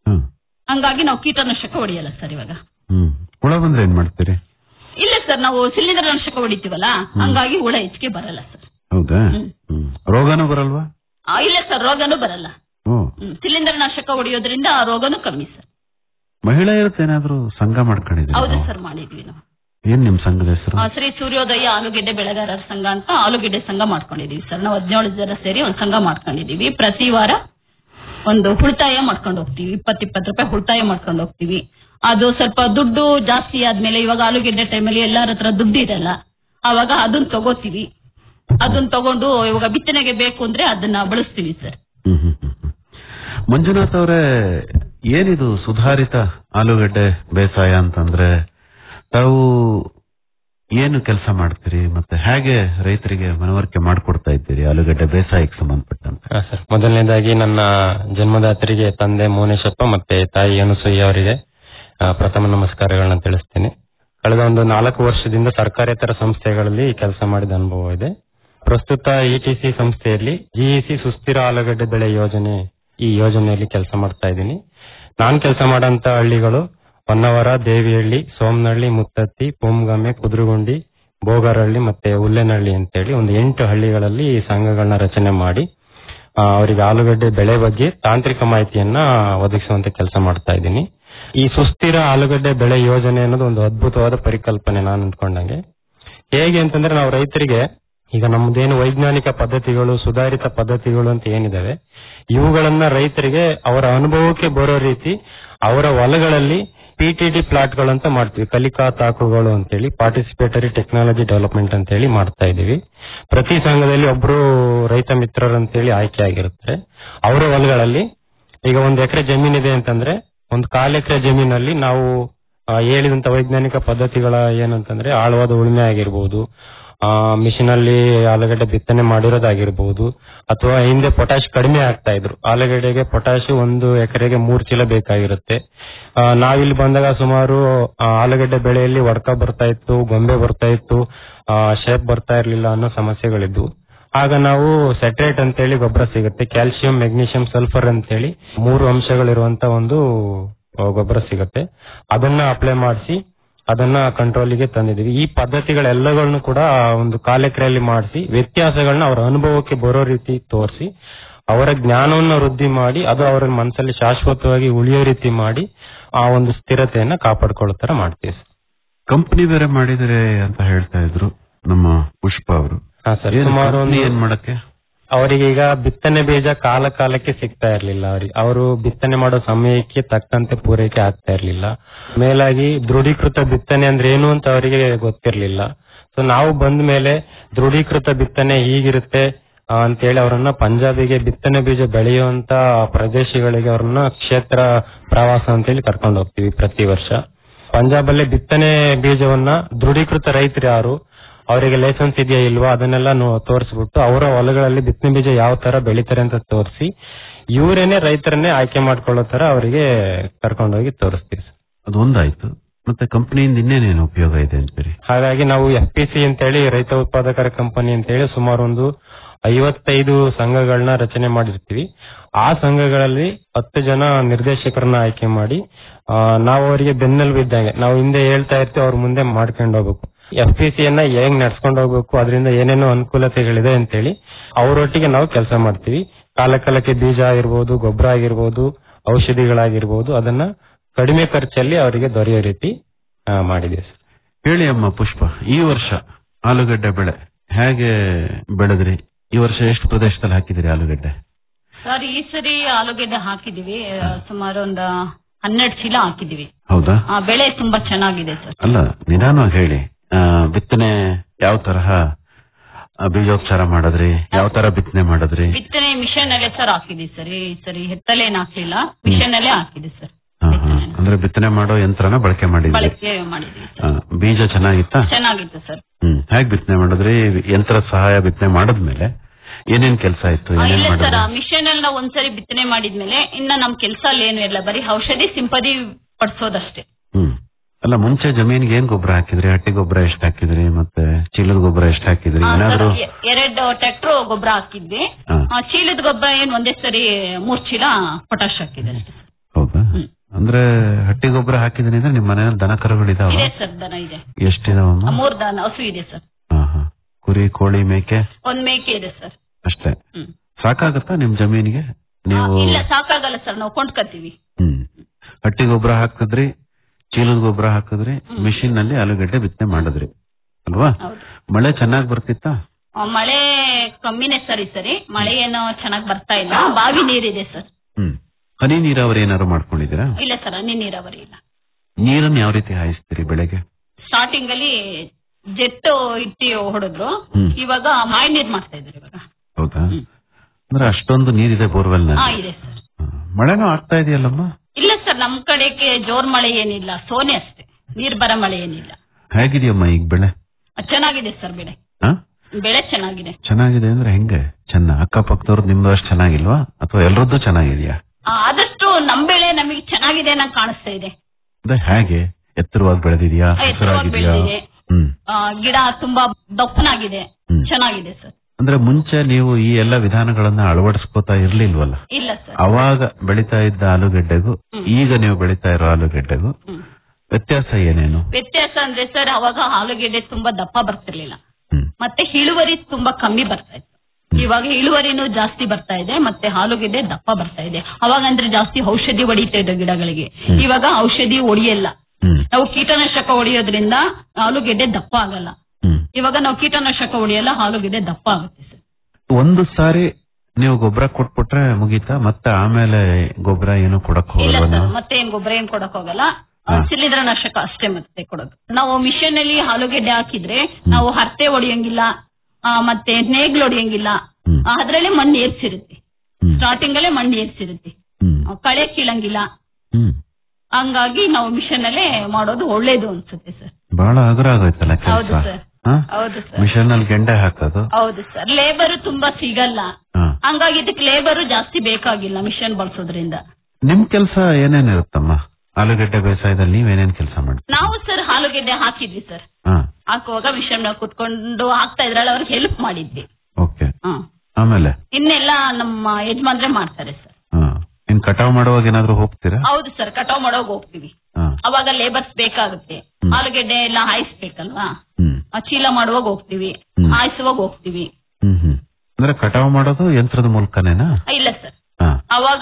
ಹಂಗಾಗಿ ನಾವು ಕೀಟನಾಶಕ ಹೊಡೆಯಲ್ಲ ಸರ್ ಇವಾಗ ಹ್ಮ್ ಹುಳ ಬಂದ್ರೆ ಏನ್ ಮಾಡ್ತೀರಿ ಇಲ್ಲ ಸರ್ ನಾವು ಶಿಲೀಂಧ್ರನಾಶಕ ಹೊಡಿತೀವಲ್ಲ ಹಂಗಾಗಿ ಹುಳ ಹೆಚ್ಚಿಗೆ ಬರಲ್ಲ ಸರ್ ಹೌದಾ ಹ್ಮ್ ರೋಗನೂ ಬರಲ್ವಾ ಆ, ಇಲ್ಲ ಸರ್ ರೋಗನೂ ಬರಲ್ಲ ಓ ಹ್ಮ್. ಶಿಲೀಂಧ್ರನಾಶಕ ಹೊಡೆಯೋದ್ರಿಂದ ಆ ರೋಗನೂ ಕಮ್ಮಿ ಸರ್ ಮಹಿಳೆಯರದ್ದು ಏನಾದ್ರೂ ಸಂಘ ಮಾಡ್ಕೊಂಡಿದ್ದೀರಿ ಹೌದು ಸರ್ ಮಾಡಿದ್ವಿ ನಾವು ಏನ್ ನಿಮ್ ಸಂಘದ ಹೆಸರು ಆ, ಶ್ರೀ ಸೂರ್ಯೋದಯ ಆಲೂಗೆಡ್ಡೆ ಬೆಳೆಗಾರರ ಸಂಘ ಅಂತ ಆಲೂಗೆಡ್ಡೆ ಸಂಘ ಮಾಡ್ಕೊಂಡಿದೀವಿ ಸರ್ ನಾವು ಹದಿನೇಳು ಜನ ಸೇರಿ ಒಂದು ಸಂಘ ಮಾಡ್ಕೊಂಡಿದೀವಿ ಪ್ರತಿ ವಾರ ಒಂದು ಉಳಿತಾಯ ಮಾಡ್ಕೊಂಡು ಹೋಗ್ತೀವಿ ಇಪ್ಪತ್ ಇಪ್ಪತ್ತು ರೂಪಾಯಿ ಉಳಿತಾಯ ಮಾಡ್ಕೊಂಡು ಹೋಗ್ತೀವಿ ಅದು ಸ್ವಲ್ಪ ದುಡ್ಡು ಜಾಸ್ತಿ ಆದ್ಮೇಲೆ ಇವಾಗ ಆಲೂಗೆಡ್ಡೆ ಟೈಮಲ್ಲಿ ಎಲ್ಲಾರ ಹತ್ರ ದುಡ್ಡು ಇರಲ್ಲ ಅವಾಗ ಅದನ್ನ ತಗೋತೀವಿ ಅದನ್ನ ತಗೊಂಡು ಇವಾಗ ಬಿತ್ತನೆಗೆ ಬೇಕು ಅಂದ್ರೆ ಅದನ್ನ ಬಳಸ್ತೀವಿ ಸರ್ ಮಂಜುನಾಥ್ ಅವರೇ ಏನಿದು ಸುಧಾರಿತ ಆಲೂಗಡ್ಡೆ ಬೇಸಾಯ ಅಂತಂದ್ರೆ ತಾವು ಏನು ಕೆಲಸ ಮಾಡ್ತೀರಿ ಮತ್ತೆ ಹೇಗೆ ರೈತರಿಗೆ ಮನವರಿಕೆ ಮಾಡ್ಕೊಡ್ತಾ ಇದ್ದೀರಿ ಆಲೂಗಡ್ಡೆ ಬೇಸಾಯಕ್ಕೆ ಸಂಬಂಧಪಟ್ಟಂತೆ ಹಾ, ಸರ್ ಮೊದಲನೇದಾಗಿ ನನ್ನ ಜನ್ಮದಾತರಿಗೆ ತಂದೆ ಮೋನೇಶಪ್ಪ ಮತ್ತೆ ತಾಯಿ ಅನುಸೂಯ ಅವರಿಗೆ ಆ, ಪ್ರಥಮ ನಮಸ್ಕಾರಗಳನ್ನ ತಿಳಿಸ್ತೇನೆ ಕಳೆದ ಒಂದು ನಾಲ್ಕು ವರ್ಷದಿಂದ ಸರ್ಕಾರೇತರ ಸಂಸ್ಥೆಗಳಲ್ಲಿ ಕೆಲಸ ಮಾಡಿದ ಅನುಭವ ಇದೆ ಪ್ರಸ್ತುತ ಇಟಿಸಿ ಸಂಸ್ಥೆಯಲ್ಲಿ ಜಿಇಸಿ ಸುಸ್ಥಿರ ಆಲೂಗಡ್ಡೆ ಬೆಳೆ ಯೋಜನೆ ಈ ಯೋಜನೆಯಲ್ಲಿ ಕೆಲಸ ಮಾಡ್ತಾ ಇದ್ದೀನಿ ನಾನ್ ಕೆಲಸ ಮಾಡಂತ ಹಳ್ಳಿಗಳು ಹೊನ್ನವರ ದೇವಿಹಳ್ಳಿ ಸೋಮನಹಳ್ಳಿ ಮುತ್ತತ್ತಿ ಪೊಮ್ಗಮೆ ಕುದ್ರುಗುಂಡಿ ಬೋಗರಹಳ್ಳಿ ಮತ್ತೆ ಹುಲ್ಲೆನಹಳ್ಳಿ ಅಂತೇಳಿ ಒಂದು ಎಂಟು ಹಳ್ಳಿಗಳಲ್ಲಿ ಈ ಸಂಘಗಳನ್ನ ರಚನೆ ಮಾಡಿ ಆ, ಅವರಿಗೆ ಆಲೂಗಡ್ಡೆ ಬೆಳೆ ಬಗ್ಗೆ ತಾಂತ್ರಿಕ ಮಾಹಿತಿಯನ್ನ ಒದಗಿಸುವಂತ ಕೆಲಸ ಮಾಡ್ತಾ ಇದ್ದೀನಿ ಈ ಸುಸ್ಥಿರ ಆಲೂಗಡ್ಡೆ ಬೆಳೆ ಯೋಜನೆ ಅನ್ನೋದು ಒಂದು ಅದ್ಭುತವಾದ ಪರಿಕಲ್ಪನೆ ನಾನು ಅಂದ್ಕೊಂಡಂಗೆ ಹೇಗೆ ಅಂತಂದ್ರೆ ನಾವು ರೈತರಿಗೆ ಈಗ ನಮ್ದೇನು ವೈಜ್ಞಾನಿಕ ಪದ್ಧತಿಗಳು ಸುಧಾರಿತ ಪದ್ಧತಿಗಳು ಅಂತ ಏನಿದಾವೆ ಇವುಗಳನ್ನ ರೈತರಿಗೆ ಅವರ ಅನುಭವಕ್ಕೆ ಬರೋ ರೀತಿ ಅವರ ಹೊಲಗಳಲ್ಲಿ ಪಿಟಿಡಿ ಪ್ಲಾಟ್ಗಳು ಅಂತ ಮಾಡ್ತೀವಿ ಕಲಿಕಾ ತಾಕುಗಳು ಅಂತೇಳಿ ಪಾರ್ಟಿಸಿಪೇಟರಿ ಟೆಕ್ನಾಲಜಿ ಡೆವಲಪ್ಮೆಂಟ್ ಅಂತ ಹೇಳಿ ಮಾಡ್ತಾ ಇದೀವಿ ಪ್ರತಿ ಸಂಘದಲ್ಲಿ ಒಬ್ರು ರೈತ ಮಿತ್ರರು ಅಂತೇಳಿ ಆಯ್ಕೆ ಆಗಿರ್ತಾರೆ ಅವರ ಹೊಲಗಳಲ್ಲಿ ಈಗ ಒಂದ್ ಎಕರೆ ಜಮೀನಿದೆ ಅಂತಂದ್ರೆ ಒಂದು ಕಾಲ್ ಎಕರೆ ಜಮೀನಲ್ಲಿ ನಾವು ಆ, ಹೇಳಿದಂತ ವೈಜ್ಞಾನಿಕ ಪದ್ಧತಿಗಳ ಏನಂತಂದ್ರೆ ಆಳವಾದ ಉಳುಮೆ ಆಗಿರ್ಬೋದು ಆ ಮಿಷಿನ್ ಅಲ್ಲಿ ಆಲೂಗಡ್ಡೆ ಬಿತ್ತನೆ ಮಾಡಿರೋದಾಗಿರ್ಬೋದು ಅಥವಾ ಹಿಂದೆ ಪೊಟ್ಯಾಶ್ ಕಡಿಮೆ ಆಗ್ತಾ ಇದ್ರು ಆಲೂಗಡ್ಡೆಗೆ ಪೊಟ್ಯಾಶ್ ಒಂದು ಎಕರೆಗೆ ಮೂರ್ ಚೀಲ ಬೇಕಾಗಿರುತ್ತೆ ಆ, ನಾವಿಲ್ಲಿ ಬಂದಾಗ ಸುಮಾರು ಆ, ಆಲೂಗಡ್ಡೆ ಬೆಳೆಯಲ್ಲಿ ಒಡ್ಕ ಬರ್ತಾ ಇತ್ತು ಗೊಂಬೆ ಬರ್ತಾ ಇತ್ತು ಶೇಪ್ ಬರ್ತಾ ಇರ್ಲಿಲ್ಲ ಅನ್ನೋ ಸಮಸ್ಯೆಗಳಿದ್ವು ಆಗ ನಾವು ಸೆಟ್ರೇಟ್ ಅಂತೇಳಿ ಗೊಬ್ಬರ ಸಿಗುತ್ತೆ ಕ್ಯಾಲ್ಸಿಯಂ ಮೆಗ್ನೀಷಿಯಂ ಸಲ್ಫರ್ ಅಂತೇಳಿ ಮೂರು ಅಂಶಗಳಿರುವಂತ ಒಂದು ಆ, ಗೊಬ್ಬರ ಸಿಗುತ್ತೆ ಅದನ್ನ ಅಪ್ಲೈ ಮಾಡಿಸಿ ಅದನ್ನ ಕಂಟ್ರೋಲಿಗೆ ತಂದಿದೀವಿ ಈ ಪದ್ಧತಿಗಳೆಲ್ಲಗಳನ್ನು ಕೂಡ ಒಂದು ಕಾಲೆಕರೆಯಲ್ಲಿ ಮಾಡಿಸಿ ವ್ಯತ್ಯಾಸಗಳನ್ನ ಅವರ ಅನುಭವಕ್ಕೆ ಬರೋ ರೀತಿ ತೋರಿಸಿ ಅವರ ಜ್ಞಾನವನ್ನು ವೃದ್ಧಿ ಮಾಡಿ ಅದು ಅವರ ಮನಸ್ಸಲ್ಲಿ ಶಾಶ್ವತವಾಗಿ ಉಳಿಯೋ ರೀತಿ ಮಾಡಿ ಆ ಒಂದು ಸ್ಥಿರತೆಯನ್ನ ಕಾಪಾಡ್ಕೊಳ್ಳೋ ತರ ಮಾಡ್ತೀವಿ ಸರ್. ಕಂಪನಿ ಬೇರೆ ಮಾಡಿದರೆ ಅಂತ ಹೇಳ್ತಾ ಇದ್ರು ನಮ್ಮ ಪುಷ್ಪ ಅವರು ಹಾ ಸರ್ ಏನು ಸುಮಾರು company ಒಂದು ಏನ್ ಮಾಡಕ್ಕೆ ಅವರಿಗೆ ಈಗ ಬಿತ್ತನೆ ಬೀಜ ಕಾಲ ಕಾಲಕ್ಕೆ ಸಿಗ್ತಾ ಇರ್ಲಿಲ್ಲ ಅವ್ರಿಗೆ ಅವರು ಬಿತ್ತನೆ ಮಾಡೋ ಸಮಯಕ್ಕೆ ತಕ್ಕಂತೆ ಪೂರೈಕೆ ಆಗ್ತಾ ಇರ್ಲಿಲ್ಲ ಮೇಲಾಗಿ ದೃಢೀಕೃತ ಬಿತ್ತನೆ ಅಂದ್ರೆ ಏನು ಅಂತ ಅವರಿಗೆ ಗೊತ್ತಿರ್ಲಿಲ್ಲ ಸೊ ನಾವು ಬಂದ ಮೇಲೆ ದೃಢೀಕೃತ ಬಿತ್ತನೆ ಹೀಗಿರುತ್ತೆ ಆ, ಅಂತೇಳಿ ಅವರನ್ನ ಪಂಜಾಬಿಗೆ ಬಿತ್ತನೆ ಬೀಜ ಬೆಳೆಯುವಂತ ಪ್ರದೇಶಗಳಿಗೆ ಅವ್ರನ್ನ ಕ್ಷೇತ್ರ ಪ್ರವಾಸ ಅಂತೇಳಿ ಕರ್ಕೊಂಡು ಹೋಗ್ತೀವಿ ಪ್ರತಿ ವರ್ಷ ಪಂಜಾಬಲ್ಲಿ ಬಿತ್ತನೆ ಬೀಜವನ್ನ ದೃಢೀಕೃತ ರೈತರು ಯಾರು ಅವರಿಗೆ ಲೈಸೆನ್ಸ್ ಇದೆಯಾ ಇಲ್ವಾ ಅದನ್ನೆಲ್ಲ ನೋ- ತೋರಿಸ್ಬಿಟ್ಟು ಅವರ ಹೊಲಗಳಲ್ಲಿ ಬಿತ್ತನೆ ಬೀಜ ಯಾವ ತರ ಬೆಳಿತಾರೆ ಅಂತ ತೋರಿಸಿ ಇವರೇನೆ ರೈತರನ್ನೇ ಆಯ್ಕೆ ಮಾಡ್ಕೊಳ್ಳೋ ತರ ಅವರಿಗೆ ಕರ್ಕೊಂಡೋಗಿ ತೋರಿಸ್ತೀವಿ ಸರ್. ಅದು ಒಂದಾಯ್ತು ಮತ್ತೆ ಕಂಪನಿಯಿಂದ ಇನ್ನೇನೇನು ಉಪಯೋಗ ಇದೆ ಅಂತೀರಿ ಹಾಗಾಗಿ ನಾವು ಎಫ್ ಪಿ ಸಿ ಅಂತೇಳಿ ರೈತ ಉತ್ಪಾದಕರ ಕಂಪನಿ ಅಂತೇಳಿ ಸುಮಾರು ಒಂದು ಐವತ್ತೈದು ಸಂಘಗಳನ್ನ ರಚನೆ ಮಾಡಿರ್ತೀವಿ ಆ ಸಂಘಗಳಲ್ಲಿ ಹತ್ತು ಜನ ನಿರ್ದೇಶಕರನ್ನ ಆಯ್ಕೆ ಮಾಡಿ ಆ, ನಾವು ಅವರಿಗೆ ಬೆನ್ನೆಲುಬು ಇದ್ದಂಗೆ ನಾವು ಹಿಂದೆ ಹೇಳ್ತಾ ಇರ್ತೀವಿ ಅವ್ರ ಮುಂದೆ ಮಾಡ್ಕೊಂಡು ಹೋಗ್ಬೇಕು ಎಫ್ ಪಿ ಸಿ ಯನ್ನ ಹೆಂಗ್ ನಡ್ಸ್ಕೊಂಡು ಹೋಗ್ಬೇಕು ಅದರಿಂದ ಏನೇನೋ ಅನುಕೂಲತೆಗಳಿದೆ ಅಂತೇಳಿ ಅವರೊಟ್ಟಿಗೆ ನಾವು ಕೆಲಸ ಮಾಡ್ತೀವಿ ಕಾಲ ಕಾಲಕ್ಕೆ ಬೀಜ ಆಗಿರ್ಬೋದು ಗೊಬ್ಬರ ಆಗಿರ್ಬೋದು ಔಷಧಿಗಳಾಗಿರ್ಬೋದು ಅದನ್ನ ಕಡಿಮೆ ಖರ್ಚಲ್ಲಿ ಅವರಿಗೆ ದೊರೆಯೋ ರೀತಿ ಆ, ಮಾಡಿದೀವಿ ಸರ್. ಹೇಳಿ ಅಮ್ಮ ಪುಷ್ಪ ಈ ವರ್ಷ ಆಲೂಗಡ್ಡೆ ಬೆಳೆ ಹೇಗೆ ಬೆಳೆದ್ರಿ ಈ ವರ್ಷ ಎಷ್ಟು ಪ್ರದೇಶದಲ್ಲಿ ಹಾಕಿದಿರಿ ಆಲೂಗಡ್ಡೆ ಸರ್ ಈ ಸರಿ ಆಲೂಗೆಡ್ಡೆ ಹಾಕಿದೀವಿ ಆ, ಸುಮಾರು ಒಂದು ಹನ್ನೆರಡು ಚೀಲ ಹಾಕಿದೀವಿ ಹೌದಾ ಆ, ಬೆಳೆ ತುಂಬಾ ಚೆನ್ನಾಗಿದೆ ಸರ್ ಅಲ್ಲ ನಿಧಾನವಾಗಿ ಹೇಳಿ ಆ, ಬಿತ್ತನೆ ಯಾವ ತರಹ ಆ, ಬೀಜೋಪಚಾರ ಮಾಡಿದ್ರಿ ಯಾವ ತರ ಬಿತ್ತನೆ ಮಾಡಿದ್ರಿ ಬಿತ್ತನೆ ಮಿಷನ್ ಅಲ್ಲೇ ಸರ್ ಹಾಕಿದೀವಿ ಸರ್ ಈ ಸರಿ ಹೆತ್ತಲೇನ್ ಹಾಕ್ಲಿಲ್ಲ ಮಿಷನ್ ಅಲ್ಲೇ ಹಾಕಿದ್ವಿ ಸರ್ ಹಾ, ಹಾ. ಅಂದ್ರೆ ಬಿತ್ತನೆ ಮಾಡೋ ಯಂತ್ರನ ಬಳಕೆ ಮಾಡಿದ್ರಿ ಬಳಕೆ ಮಾಡಿದ್ವಿ ಆ, ಬೀಜ ಚೆನ್ನಾಗಿತ್ತಾ ಚೆನ್ನಾಗಿತ್ತು ಸರ್ ಹ್ಮ್ ಹೇಗ್ ಬಿತ್ತನೆ ಮಾಡಿದ್ರಿ ಯಂತ್ರ ಸಹಾಯ ಬಿತ್ತನೆ ಮಾಡಿದ್ಮೇಲೆ ಏನೇನ್ ಕೆಲಸ ಇತ್ತು ಆ, ಏನೇನ್ ಇಲ್ಲ ಸರ್ ಮಾಡಿದ್ರಿ ಆ ಮಿಷನ್ ಅಲ್ಲಿ ನಾವು ಒಂದ್ಸರಿ ಬಿತ್ತನೆ ಮಾಡಿದ್ಮೇಲೆ ಇನ್ನ ನಮ್ ಕೆಲಸ ಅಲ್ಲಿ ಏನು ಇಲ್ಲ ಬರೀ ಔಷಧಿ ಸಿಂಪದಿ ಪಡಿಸೋದಷ್ಟೇ ಹ್ಮ್ ಅಲ್ಲ ಮುಂಚೆ ಜಮೀನಿಗೆ ಏನ್ ಗೊಬ್ಬರ ಹಾಕಿದ್ರಿ ಹಟ್ಟಿ ಗೊಬ್ಬರ ಎಷ್ಟು ಹಾಕಿದ್ರಿ ಮತ್ತೆ ಚೀಲದ ಗೊಬ್ಬರ ಎಷ್ಟು ಹಾಕಿದ್ರಿ ಆ, ಸರ್, ಏನಾದ್ರು ಎ- ಎರಡು ಟ್ರ್ಯಾಕ್ಟರ್ ಗೊಬ್ಬರ ಹಾಕಿದ್ವಿ ಹಾ. ಆ, ಚೀಲದ ಗೊಬ್ಬರ ಏನ್ ಒಂದೇ ಸರಿ ಮೂರ್ ಚೀಲ ಪೊಟಾಶ್ ಹಾಕಿದೆ ಅಷ್ಟೇ. ಹೌದಾ ಅಂದ್ರೆ ಹಟ್ಟಿ ಗೊಬ್ಬರ ಹಾಕಿದ್ರಿ ಅಂದ್ರೆ ನಿಮ್ ಮನೆಯಲ್ಲಿ ದನ ಕರುಗಳಿದಾವ ಇದೆ ಸರ್ ದನ ಇದೆ ಎಷ್ಟಿದಾವಮ್ಮ ಆ, ಮೂರ್ ದನ ಹಸು ಇದೆ ಸರ್ ಹಾ ಹಾ ಕುರಿ ಕೋಳಿ ಮೇಕೆ ಒಂದ್ ಮೇಕೆ ಇದೆ ಸರ್ ಅಷ್ಟೇ ಹ್ಮ್. ಸಾಕಾಗತ್ತಾ ನಿಮ್ ಜಮೀನಿಗೆ ಆ, ನೀವು ಇಲ್ಲ ಸಾಕಾಗಲ್ಲ ಸರ್ ನಾವು ಕೊಂಡ್ಕತ್ತೀವಿ ಹ್ಮ್ ಹಟ್ಟಿ ಗೊಬ್ಬರ ಹಾಕಿದ್ರಿ ಚೀಲದ ಗೊಬ್ಬರ ಹಾಕಿದ್ರಿ ಮಿಷಿನ್ ನಲ್ಲಿ ಆಲೂಗಡ್ಡೆ ಬಿತ್ತನೆ ಮಾಡಿದ್ರಿ ಅಲ್ವಾ ಮಳೆ ಚೆನ್ನಾಗ್ ಬರ್ತಿತ್ತಾ ಆ, ಮಳೆ ಕಮ್ಮಿನೇ ಸರ್ ಈ ಸರಿ ಮಳೆ ಏನೋ ಚೆನ್ನಾಗ್ ಬರ್ತಾ ಇಲ್ಲ ಬಾವಿ ನೀರಿದೆ ಸರ್ ಹ್ಮ್ ಹನಿ ನೀರಾವರಿ ಏನಾದ್ರು ಮಾಡ್ಕೊಂಡಿದ್ದೀರಾ ಇಲ್ಲ ಸರ್ ಹನಿ ನೀರಾವರಿ ಇಲ್ಲ ನೀರನ್ನ ಯಾವ ರೀತಿ ಹಾಯಿಸ್ತೀರಿ ಬೆಳೆಗೆ ಸ್ಟಾರ್ಟಿಂಗ್ ಅಲ್ಲಿ ಜೆಟ್ ಇಟ್ಟಿ ಹೊಡೆದ್ರು ಹ್ಮ್. ಇವಾಗ ಮಾಯ ನೀರ್ ಮಾಡ್ತಾ ಇದ್ರು ಇವಾಗ ಹೌದಾ ಅಂದ್ರೆ ಅಷ್ಟೊಂದು ನೀರಿದೆ ಬೋರ್ವೆಲ್ ಹಾ ಇದೆ ಸರ್ ಮಳೆನೂ ಆಗ್ತಾ ಇದೆಯಲ್ಲಮ್ಮ ಇಲ್ಲ ಸರ್ ನಮ್ ಕಡೆಗೆ ಜೋರ್ ಮಳೆ ಏನಿಲ್ಲ ಸೋನೆ ಅಷ್ಟೇ ನೀರ್ ಬರ ಮಳೆ ಏನಿಲ್ಲ ಹೇಗಿದೆಯಮ್ಮ ಈಗ ಬೆಳೆ ಅದ್ ಚೆನ್ನಾಗಿದೆ ಸರ್ ಬೆಳೆ ಹಾ ಬೆಳೆ ಚೆನ್ನಾಗಿದೆ ಚೆನ್ನಾಗಿದೆ ಅಂದ್ರೆ ಹೆಂಗೆ ಚೆನ್ನ ಅಕ್ಕಪಕ್ಕದವ್ರದ್ದು ನಿಮ್ದು ಅಷ್ಟು ಚೆನ್ನಾಗಿಲ್ವಾ ಅಥವಾ ಎಲ್ಲರದ್ದು ಚೆನ್ನಾಗಿದ್ಯಾ ಆ, ಆದಷ್ಟು ನಮ್ ಬೆಳೆ ನಮಗೆ ಚೆನ್ನಾಗಿದೆ ನಂಗೆ ಕಾಣಿಸ್ತಾ ಇದೆ ಅದೇ ಹೇಗೆ ಎತ್ತರವಾಗಿ ಬೆಳೆದಿದ್ಯಾ ಆ, ಎತ್ತರವಾಗಿ ಹಸಿರಾಗಿದ್ಯಾ ಬೆಳೆದಿದೆ ಹ್ಮ್ ಆ, ಗಿಡ ತುಂಬಾ ದಪ್ಪನಾಗಿದೆ ಹ್ಮ್. ಚೆನ್ನಾಗಿದೆ ಸರ್ ಅಂದ್ರೆ ಮುಂಚೆ ನೀವು ಈ ಎಲ್ಲ ವಿಧಾನಗಳನ್ನ ಅಳವಡಿಸ್ಕೋತಾ ಇರ್ಲಿಲ್ವಲ್ಲ ಇಲ್ಲ ಸರ್ ಅವಾಗ ಬೆಳೀತಾ ಇದ್ದ ಆಲೂಗಡ್ಡೆಗೂ ಈಗ ನೀವು ಬೆಳೀತಾ ಇರೋ ಆಲೂಗಡ್ಡೆಗೂ ಹ್ಮ್. ವ್ಯತ್ಯಾಸ ಏನೇನು ವ್ಯತ್ಯಾಸ ಅಂದ್ರೆ ಸರ್ ಅವಾಗ ಆಲೂಗೆಡ್ಡೆ ತುಂಬಾ ದಪ್ಪ ಬರ್ತಿರ್ಲಿಲ್ಲ ಮತ್ತೆ ಇಳುವರಿ ತುಂಬಾ ಕಮ್ಮಿ ಬರ್ತಾ ಇತ್ತು ಇವಾಗ ಇಳುವರಿನೂ ಜಾಸ್ತಿ ಬರ್ತಾ ಇದೆ ಮತ್ತೆ ಆಲೂಗೆಡ್ಡೆ ದಪ್ಪ ಬರ್ತಾ ಇದೆ ಅವಾಗ ಅಂದ್ರೆ ಜಾಸ್ತಿ ಔಷಧಿ ಹೊಡಿತಾ ಇದೆ ಗಿಡಗಳಿಗೆ ಇವಾಗ ಔಷಧಿ ಹೊಡಿಯಲ್ಲ ನಾವು ಕೀಟನಾಶಕ ಹೊಡೆಯೋದ್ರಿಂದ ಆಲೂಗೆಡ್ಡೆ ದಪ್ಪ ಆಗಲ್ಲ ಇವಾಗ ನಾವು ಕೀಟನಾಶಕ ಹೊಡಿಯಲ್ಲ ಆಲೂಗೆಡ್ಡೆ ದಪ್ಪ ಆಗುತ್ತೆ ಸರ್ ಒಂದು ಸಾರಿ ನೀವು ಗೊಬ್ಬರ ಕೊಟ್ಬಿಟ್ರೆ ಮುಗೀತಾ ಮತ್ತೆ ಆಮೇಲೆ ಗೊಬ್ಬರ ಏನು ಕೊಡಕ್ ಇಲ್ಲ ಹೋಗಲ್ವಾ ಸರ್ ನಾವು ಮತ್ತೆ ಏನ್ ಗೊಬ್ಬರ ಏನ್ ಕೊಡಕ್ ಹೋಗಲ್ಲ ಹಾ. ಶಿಲೀಂಧ್ರನಾಶಕ ಅಷ್ಟೇ ಮತ್ತೆ ಕೊಡೋದು ನಾವು ಮಿಷನ್ ಅಲ್ಲಿ ಆಲೂಗೆಡ್ಡೆ ಹಾಕಿದ್ರೆ ನಾವು ಹರ್ತೆ ಹೊಡೆಯಂಗಿಲ್ಲ ಆ, ಮತ್ತೆ ನೇಗ್ಲು ಹೊಡೆಯಂಗಿಲ್ಲ ಆ, ಅದ್ರಲ್ಲೇ ಮಣ್ಣು ಏರ್ಸಿರುತ್ತೆ ಸ್ಟಾರ್ಟಿಂಗ್ ಅಲ್ಲೇ ಮಣ್ಣು ಏರ್ಸಿರುತ್ತೆ ಆ, ಕಳೆ ಕೀಳಂಗಿಲ್ಲ ಹಂಗಾಗಿ ನಾವು ಮಿಷನ್ ಅಲ್ಲೇ ಮಾಡೋದು ಒಳ್ಳೇದು ಅನ್ಸುತ್ತೆ ಸರ್ ಬಹಳ ಹಗುರ ಆಗೋಯ್ತಲ್ಲ ಹೌದು ಕೆಲಸ ಸರ್ ಹೌದು ಸರ್ ಮಿಷನ್ ಅಲ್ಲಿ ಗೆಂಡೆ ಹಾಕೋದು ಹೌದು ಸರ್ ಲೇಬರ್ ತುಂಬಾ ಸಿಗಲ್ಲ ಹಾ. ಹಂಗಾಗಿ ಇದಕ್ಕೆ ಲೇಬರ್ ಜಾಸ್ತಿ ಬೇಕಾಗಿಲ್ಲ ಮಿಷನ್ ಬಳಸೋದ್ರಿಂದ ನಿಮ್ ಕೆಲಸ ಏನೇನಿರುತ್ತಮ್ಮ ಆಲೂಗಡ್ಡೆ ಬೇಸಾಯದಲ್ಲಿ ನೀವೇನೇನ್ ಕೆಲಸ ಮಾಡ್ತೀರಿ ನಾವು ಸರ್ ಆಲೂಗೆಡ್ಡೆ ಹಾಕಿದ್ವಿ ಸರ್ ಹಾ ಹಾಕುವಾಗ ಮಿಷನ್ ಕುತ್ಕೊಂಡು ಹಾಕ್ತಾ ಇದ್ರಲ್ಲ ಅವ್ರಿಗೆ ಹೆಲ್ಪ್ ಮಾಡಿದ್ವಿ ಓಕೆ ಹಾ. ಆಮೇಲೆ ಇನ್ನೆಲ್ಲ ನಮ್ಮ ಯಜಮಾನ್ರೆ ಮಾಡ್ತಾರೆ ಸರ್ ಹಾ ಇನ್ ಕಟಾವ್ ಮಾಡುವಾಗ ಏನಾದ್ರು ಹೋಗ್ತೀರಾ ಹೌದು ಸರ್ ಕಟಾವ್ ಮಾಡೋಗ್ ಹೋಗ್ತೀವಿ ಹಾ. ಅವಾಗ ಲೇಬರ್ಸ್ ಬೇಕಾಗುತ್ತೆ ಆಲೂಗೆಡ್ಡೆ ಎಲ್ಲ ಹಾಯಿಸ್ಬೇಕಲ್ವಾ ಆ ಚೀಲ ಮಾಡುವಾಗ ಹೋಗ್ತೀವಿ ಹಾಯಿಸುವಾಗ ಹೋಗ್ತೀವಿ ಹ್ಮ್ ಹ್ಮ್ ಅಂದ್ರೆ ಕಟಾವ್ ಮಾಡೋದು ಯಂತ್ರದ ಮೂಲಕನೇನಾ ಇಲ್ಲ ಸರ್ ಹಾ. ಅವಾಗ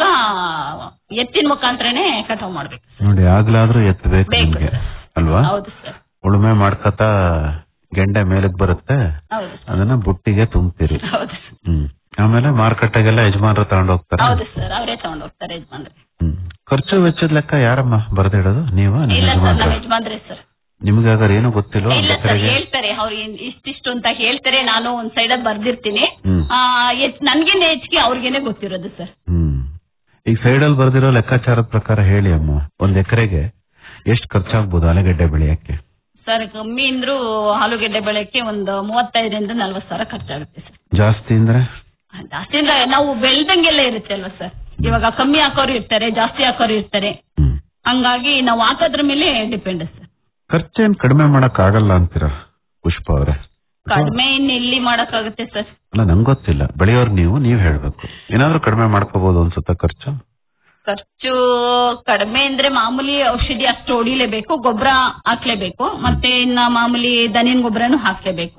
ಎತ್ತಿನ ಮುಖಾಂತರನೇ ಕಟಾವ್ ಮಾಡ್ಬೇಕು ನೋಡಿ ಆಗ್ಲಾದ್ರೂ ಎತ್ತಬೇಕು ಬೇಕು ನಿಮ್ಗೆ ಅಲ್ವಾ ಹೌದು ಸರ್ ಉಳುಮೆ ಮಾಡ್ಕತಾ ಗೆಂಡೆ ಮೇಲಕ್ ಬರುತ್ತೆ ಹೌದು ಅದನ್ನ ಬುಟ್ಟಿಗೆ ತುಂಬ್ತೀರಿ ಹೌದು ಹ್ಮ್ ಆಮೇಲೆ ಮಾರ್ಕೆಟ್ಗೆಲ್ಲ ಯಜಮಾನರು ತಗೊಂಡ್ ಹೋಗ್ತಾರೆ ಹೌದು ಸರ್ ಅವರೇ ತಗೊಂಡ್ ಹೋಗ್ತಾರೆ ಯಜಮಾನ್ರೆ ಖರ್ಚು ವೆಚ್ಚದ ಲೆಕ್ಕ ಯಾರಮ್ಮ ಬರ್ದಿಡೋದು ನೀವಾ ನಿಮ್ಮ ಇಲ್ಲ ಸರ್ ಯಜಮಾನ್ರ ನಮ್ಮ ಯಜಮಾನ್ರೆ ಸರ್ ನಿಮ್ಗೆ ಹಾಗಾದ್ರೆ ಏನು ಗೊತ್ತಿಲ್ವಾ ಇಲ್ಲ ಒಂದ್ ಸರ್ ಎಕರೆಗೆ ಹೇಳ್ತಾರೆ ಅವ್ರು ಇನ್- ಇಷ್ಟಿಷ್ಟು ಅಂತ ಹೇಳ್ತಾರೆ ನಾನು ಒಂದ್ ಸೈಡ್ ಬರ್ದಿರ್ತೀನಿ ಹ್ಮ್. ಆ, ಎತ್- ನನ್ಗೇನೆ ಹೆಚ್ಚಿಗೆ ಅವ್ರಿಗೇನೆ ಗೊತ್ತಿರೋದು ಸರ್ ಹ್ಮ್ ಈಗ ಸೈಡಲ್ಲಿ ಬರ್ದಿರೋ ಲೆಕ್ಕಾಚಾರದ ಪ್ರಕಾರ ಹೇಳಿ ಅಮ್ಮ ಒಂದ್ ಎಕರೆಗೆ ಎಷ್ಟು ಖರ್ಚಾಗ್ಬೋದು ಆಲೂಗಡ್ಡೆ ಬೆಳೆಯಕ್ಕೆ ಸರ್ ಕಮ್ಮಿ ಅಂದ್ರೂ ಆಲೂಗೆಡ್ಡೆ ಬೆಳೆಕ್ಕೆ ಒಂದು ಮೂವತ್ತೈದರಿಂದ ನಲ್ವತ್ತು ಸಾವಿರ ಖರ್ಚಾಗುತ್ತೆ ಸರ್ ಜಾಸ್ತಿ ಅಂದ್ರೆ ಜಾಸ್ತಿ ಅಂದ್ರೆ ನಾವು ಬೆಳ್ದಂಗೆಲ್ಲ ಇರುತ್ತೆ ಅಲ್ವಾ ಸರ್ ಇವಾಗ ಕಮ್ಮಿ ಹಾಕೋರು ಇರ್ತಾರೆ ಜಾಸ್ತಿ ಹಾಕೋರು ಇರ್ತಾರೆ ಹಂಗಾಗಿ ನಾವು ಹಾಕೋದ್ರ ಮೇಲೆ ಡಿಪೆಂಡ್ ಸರ್ ಖರ್ಚೇನ್ ಕಡಿಮೆ ಮಾಡಕ್ ಆಗಲ್ಲ ಅಂತೀರಾ ಪುಷ್ಪ ಅವ್ರೆ ಕಡಿಮೆ ಇನ್ನು ಎಲ್ಲಿ ಮಾಡಕ್ಕಾಗುತ್ತೆ ಸರ್ ಅಲ್ಲ ನಂಗೆ ಗೊತ್ತಿಲ್ಲ ಬೆಳೆಯೋರ್ ನೀವು ನೀವ್ ಹೇಳ್ಬೇಕು ಏನಾದ್ರೂ ಕಡಿಮೆ ಮಾಡ್ಕೋಬಹುದು ಅನ್ಸುತ್ತಾ ಖರ್ಚು ಖರ್ಚು ಕಡಿಮೆ ಅಂದ್ರೆ ಮಾಮೂಲಿ ಔಷಧಿ ಅಷ್ಟು ಹೊಡಿಲೇಬೇಕು ಗೊಬ್ಬರ ಹಾಕ್ಲೇಬೇಕು ಮತ್ತೆ ಇನ್ನ ಮಾಮೂಲಿ ದನಿನ್ ಗೊಬ್ಬರನು ಹಾಕ್ಲೇಬೇಕು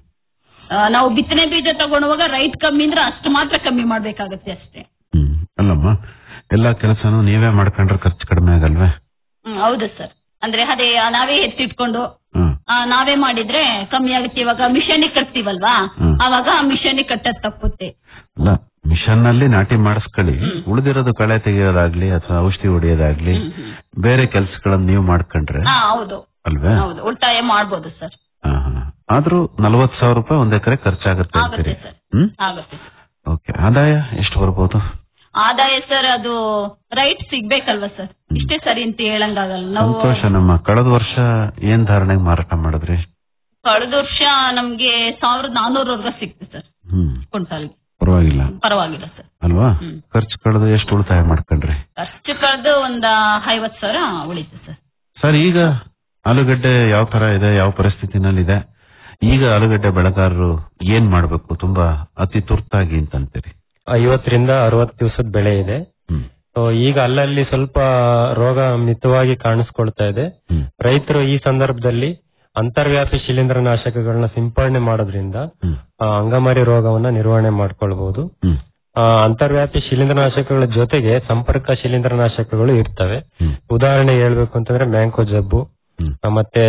ಆ, ನಾವು ಬಿತ್ತನೆ ಬೀಜ ತಗೊಳುವಾಗ ರೈಟ್ ಕಮ್ಮಿ ಅಂದ್ರೆ ಅಷ್ಟು ಮಾತ್ರ ಕಮ್ಮಿ ಮಾಡ್ಬೇಕಾಗತ್ತೆ ಅಷ್ಟೇ ಅಲ್ಲಮ್ಮ ಎಲ್ಲಾ ಕೆಲಸನೂ ನೀವೇ ಮಾಡ್ಕೊಂಡ್ರೆ ಖರ್ಚು ಕಡಿಮೆ ಆಗಲ್ವೇ ಹ್ಮ್, ಹೌದು ಸರ್ ಅಂದ್ರೆ ಅದೇ ನಾವೇ ಎತ್ತಿಟ್ಕೊಂಡು ಹ್ಮ್. ಆ, ನಾವೇ ಮಾಡಿದ್ರೆ ಕಮ್ಮಿ ಆಗುತ್ತೆ ಇವಾಗ ಮಿಷನಿಗೆ ಕಟ್ತೀವಲ್ವಾ ಅವಾಗ ಮಿಷನಿಗೆ ಕಟ್ಟದ್ ತಪ್ಪುತ್ತೆ ಅಲ್ಲ ಮಿಷನ್ ನಲ್ಲಿ ನಾಟಿ ಮಾಡಿಸ್ಕೊಳ್ಳಿ ಉಳಿದಿರೋದು ಕಳೆ ತೆಗೆಯೋದಾಗ್ಲಿ ಅಥವಾ ಔಷಧಿ ಹೊಡೆಯೋದಾಗ್ಲಿ ಬೇರೆ ಕೆಲಸಗಳನ್ನ ನೀವು ಮಾಡ್ಕೊಂಡ್ರೆ ಹಾ ಹೌದು ಅಲ್ವೇ ಹೌದು ಉಳಿತಾಯ ಮಾಡ್ಬೋದು ಸರ್ ಹಾ, ಹಾ. ಆದ್ರೂ ನಲ್ವತ್ ಸಾವಿರ ರೂಪಾಯಿ ಒಂದ್ ಎಕರೆ ಖರ್ಚಾಗುತ್ತೆ ಆಗುತ್ತೆ ಅಂತೀರಿ ಸರ್ ಹ್ಮ್ ಆಗುತ್ತೆ ಓಕೆ ಆದಾಯ ಎಷ್ಟು ಬರ್ಬೋದು ಆದಾಯ ಸರ್ ಅದು ರೈಟ್ ಸಿಗ್ಬೇಕಲ್ವಾ ಸರ್ ಇಷ್ಟೇ ಸರಿ ಅಂತ ಹೇಳಂಗಾಗಲ್ಲ ನಾವು ಸಂತೋಷ ನಮ್ಮ ಕಳೆದ ವರ್ಷ ಏನ್ ಧಾರಣೆಗೆ ಮಾರಾಟ ಮಾಡಿದ್ರಿ ಕಳೆದ ವರ್ಷ ನಮ್ಗೆ ಸಾವಿರದ ನಾನೂರವರೆಗೂ ಸಿಕ್ತು ಸರ್ ಹ್ಮ್ ಕ್ವಿಂಟಾಲ್ಗೆ ಪರವಾಗಿಲ್ಲ ಪರವಾಗಿಲ್ಲ ಸರ್ ಅಲ್ವಾ ಖರ್ಚು ಕಳೆದು ಎಷ್ಟು ಉಳಿತಾಯ ಮಾಡ್ಕೊಂಡ್ರಿ ಖರ್ಚು ಕಳೆದು ಒಂದ್ ಐವತ್ ಸಾವಿರ ಉಳಿತು ಸರ್ ಸರ್ ಈಗ ಆಲೂಗಡ್ಡೆ ಯಾವ ತರ ಇದೆ ಯಾವ ಪರಿಸ್ಥಿತಿನಲ್ಲಿ ಇದೆ ಈಗ ಆಲೂಗಡ್ಡೆ ಬೆಳೆಗಾರರು ಏನ್ ಮಾಡ್ಬೇಕು ತುಂಬಾ ಅತಿ ತುರ್ತಾಗಿ ಅಂತಂತೀರಿ ಐವತ್ತರಿಂದ ಅರವತ್ತು ದಿವಸದ ಬೆಳೆ ಇದೆ ಸೊ ಈಗ ಅಲ್ಲಲ್ಲಿ ಸ್ವಲ್ಪ ರೋಗ ಮಿತವಾಗಿ ಕಾಣಿಸ್ಕೊಳ್ತಾ ಇದೆ ರೈತರು ಈ ಸಂದರ್ಭದಲ್ಲಿ ಅಂತರ್ವ್ಯಾಪಿ ಶಿಲೀಂಧ್ರನಾಶಕಗಳನ್ನ ಸಿಂಪಡಣೆ ಮಾಡೋದ್ರಿಂದ ಆ, ಅಂಗಮಾರಿ ರೋಗವನ್ನ ನಿರ್ವಹಣೆ ಮಾಡ್ಕೊಳ್ಬಹುದು ಆ, ಅಂತರ್ವ್ಯಾಪಿ ಶಿಲೀಂಧ್ರನಾಶಕಗಳ ಜೊತೆಗೆ ಸಂಪರ್ಕ ಶಿಲೀಂಧ್ರನಾಶಕಗಳು ಇರ್ತವೆ ಉದಾಹರಣೆ ಹೇಳ್ಬೇಕು ಅಂತಂದ್ರೆ ಮ್ಯಾಂಕೋ ಜಬ್ಬು ಆ, ಮತ್ತೆ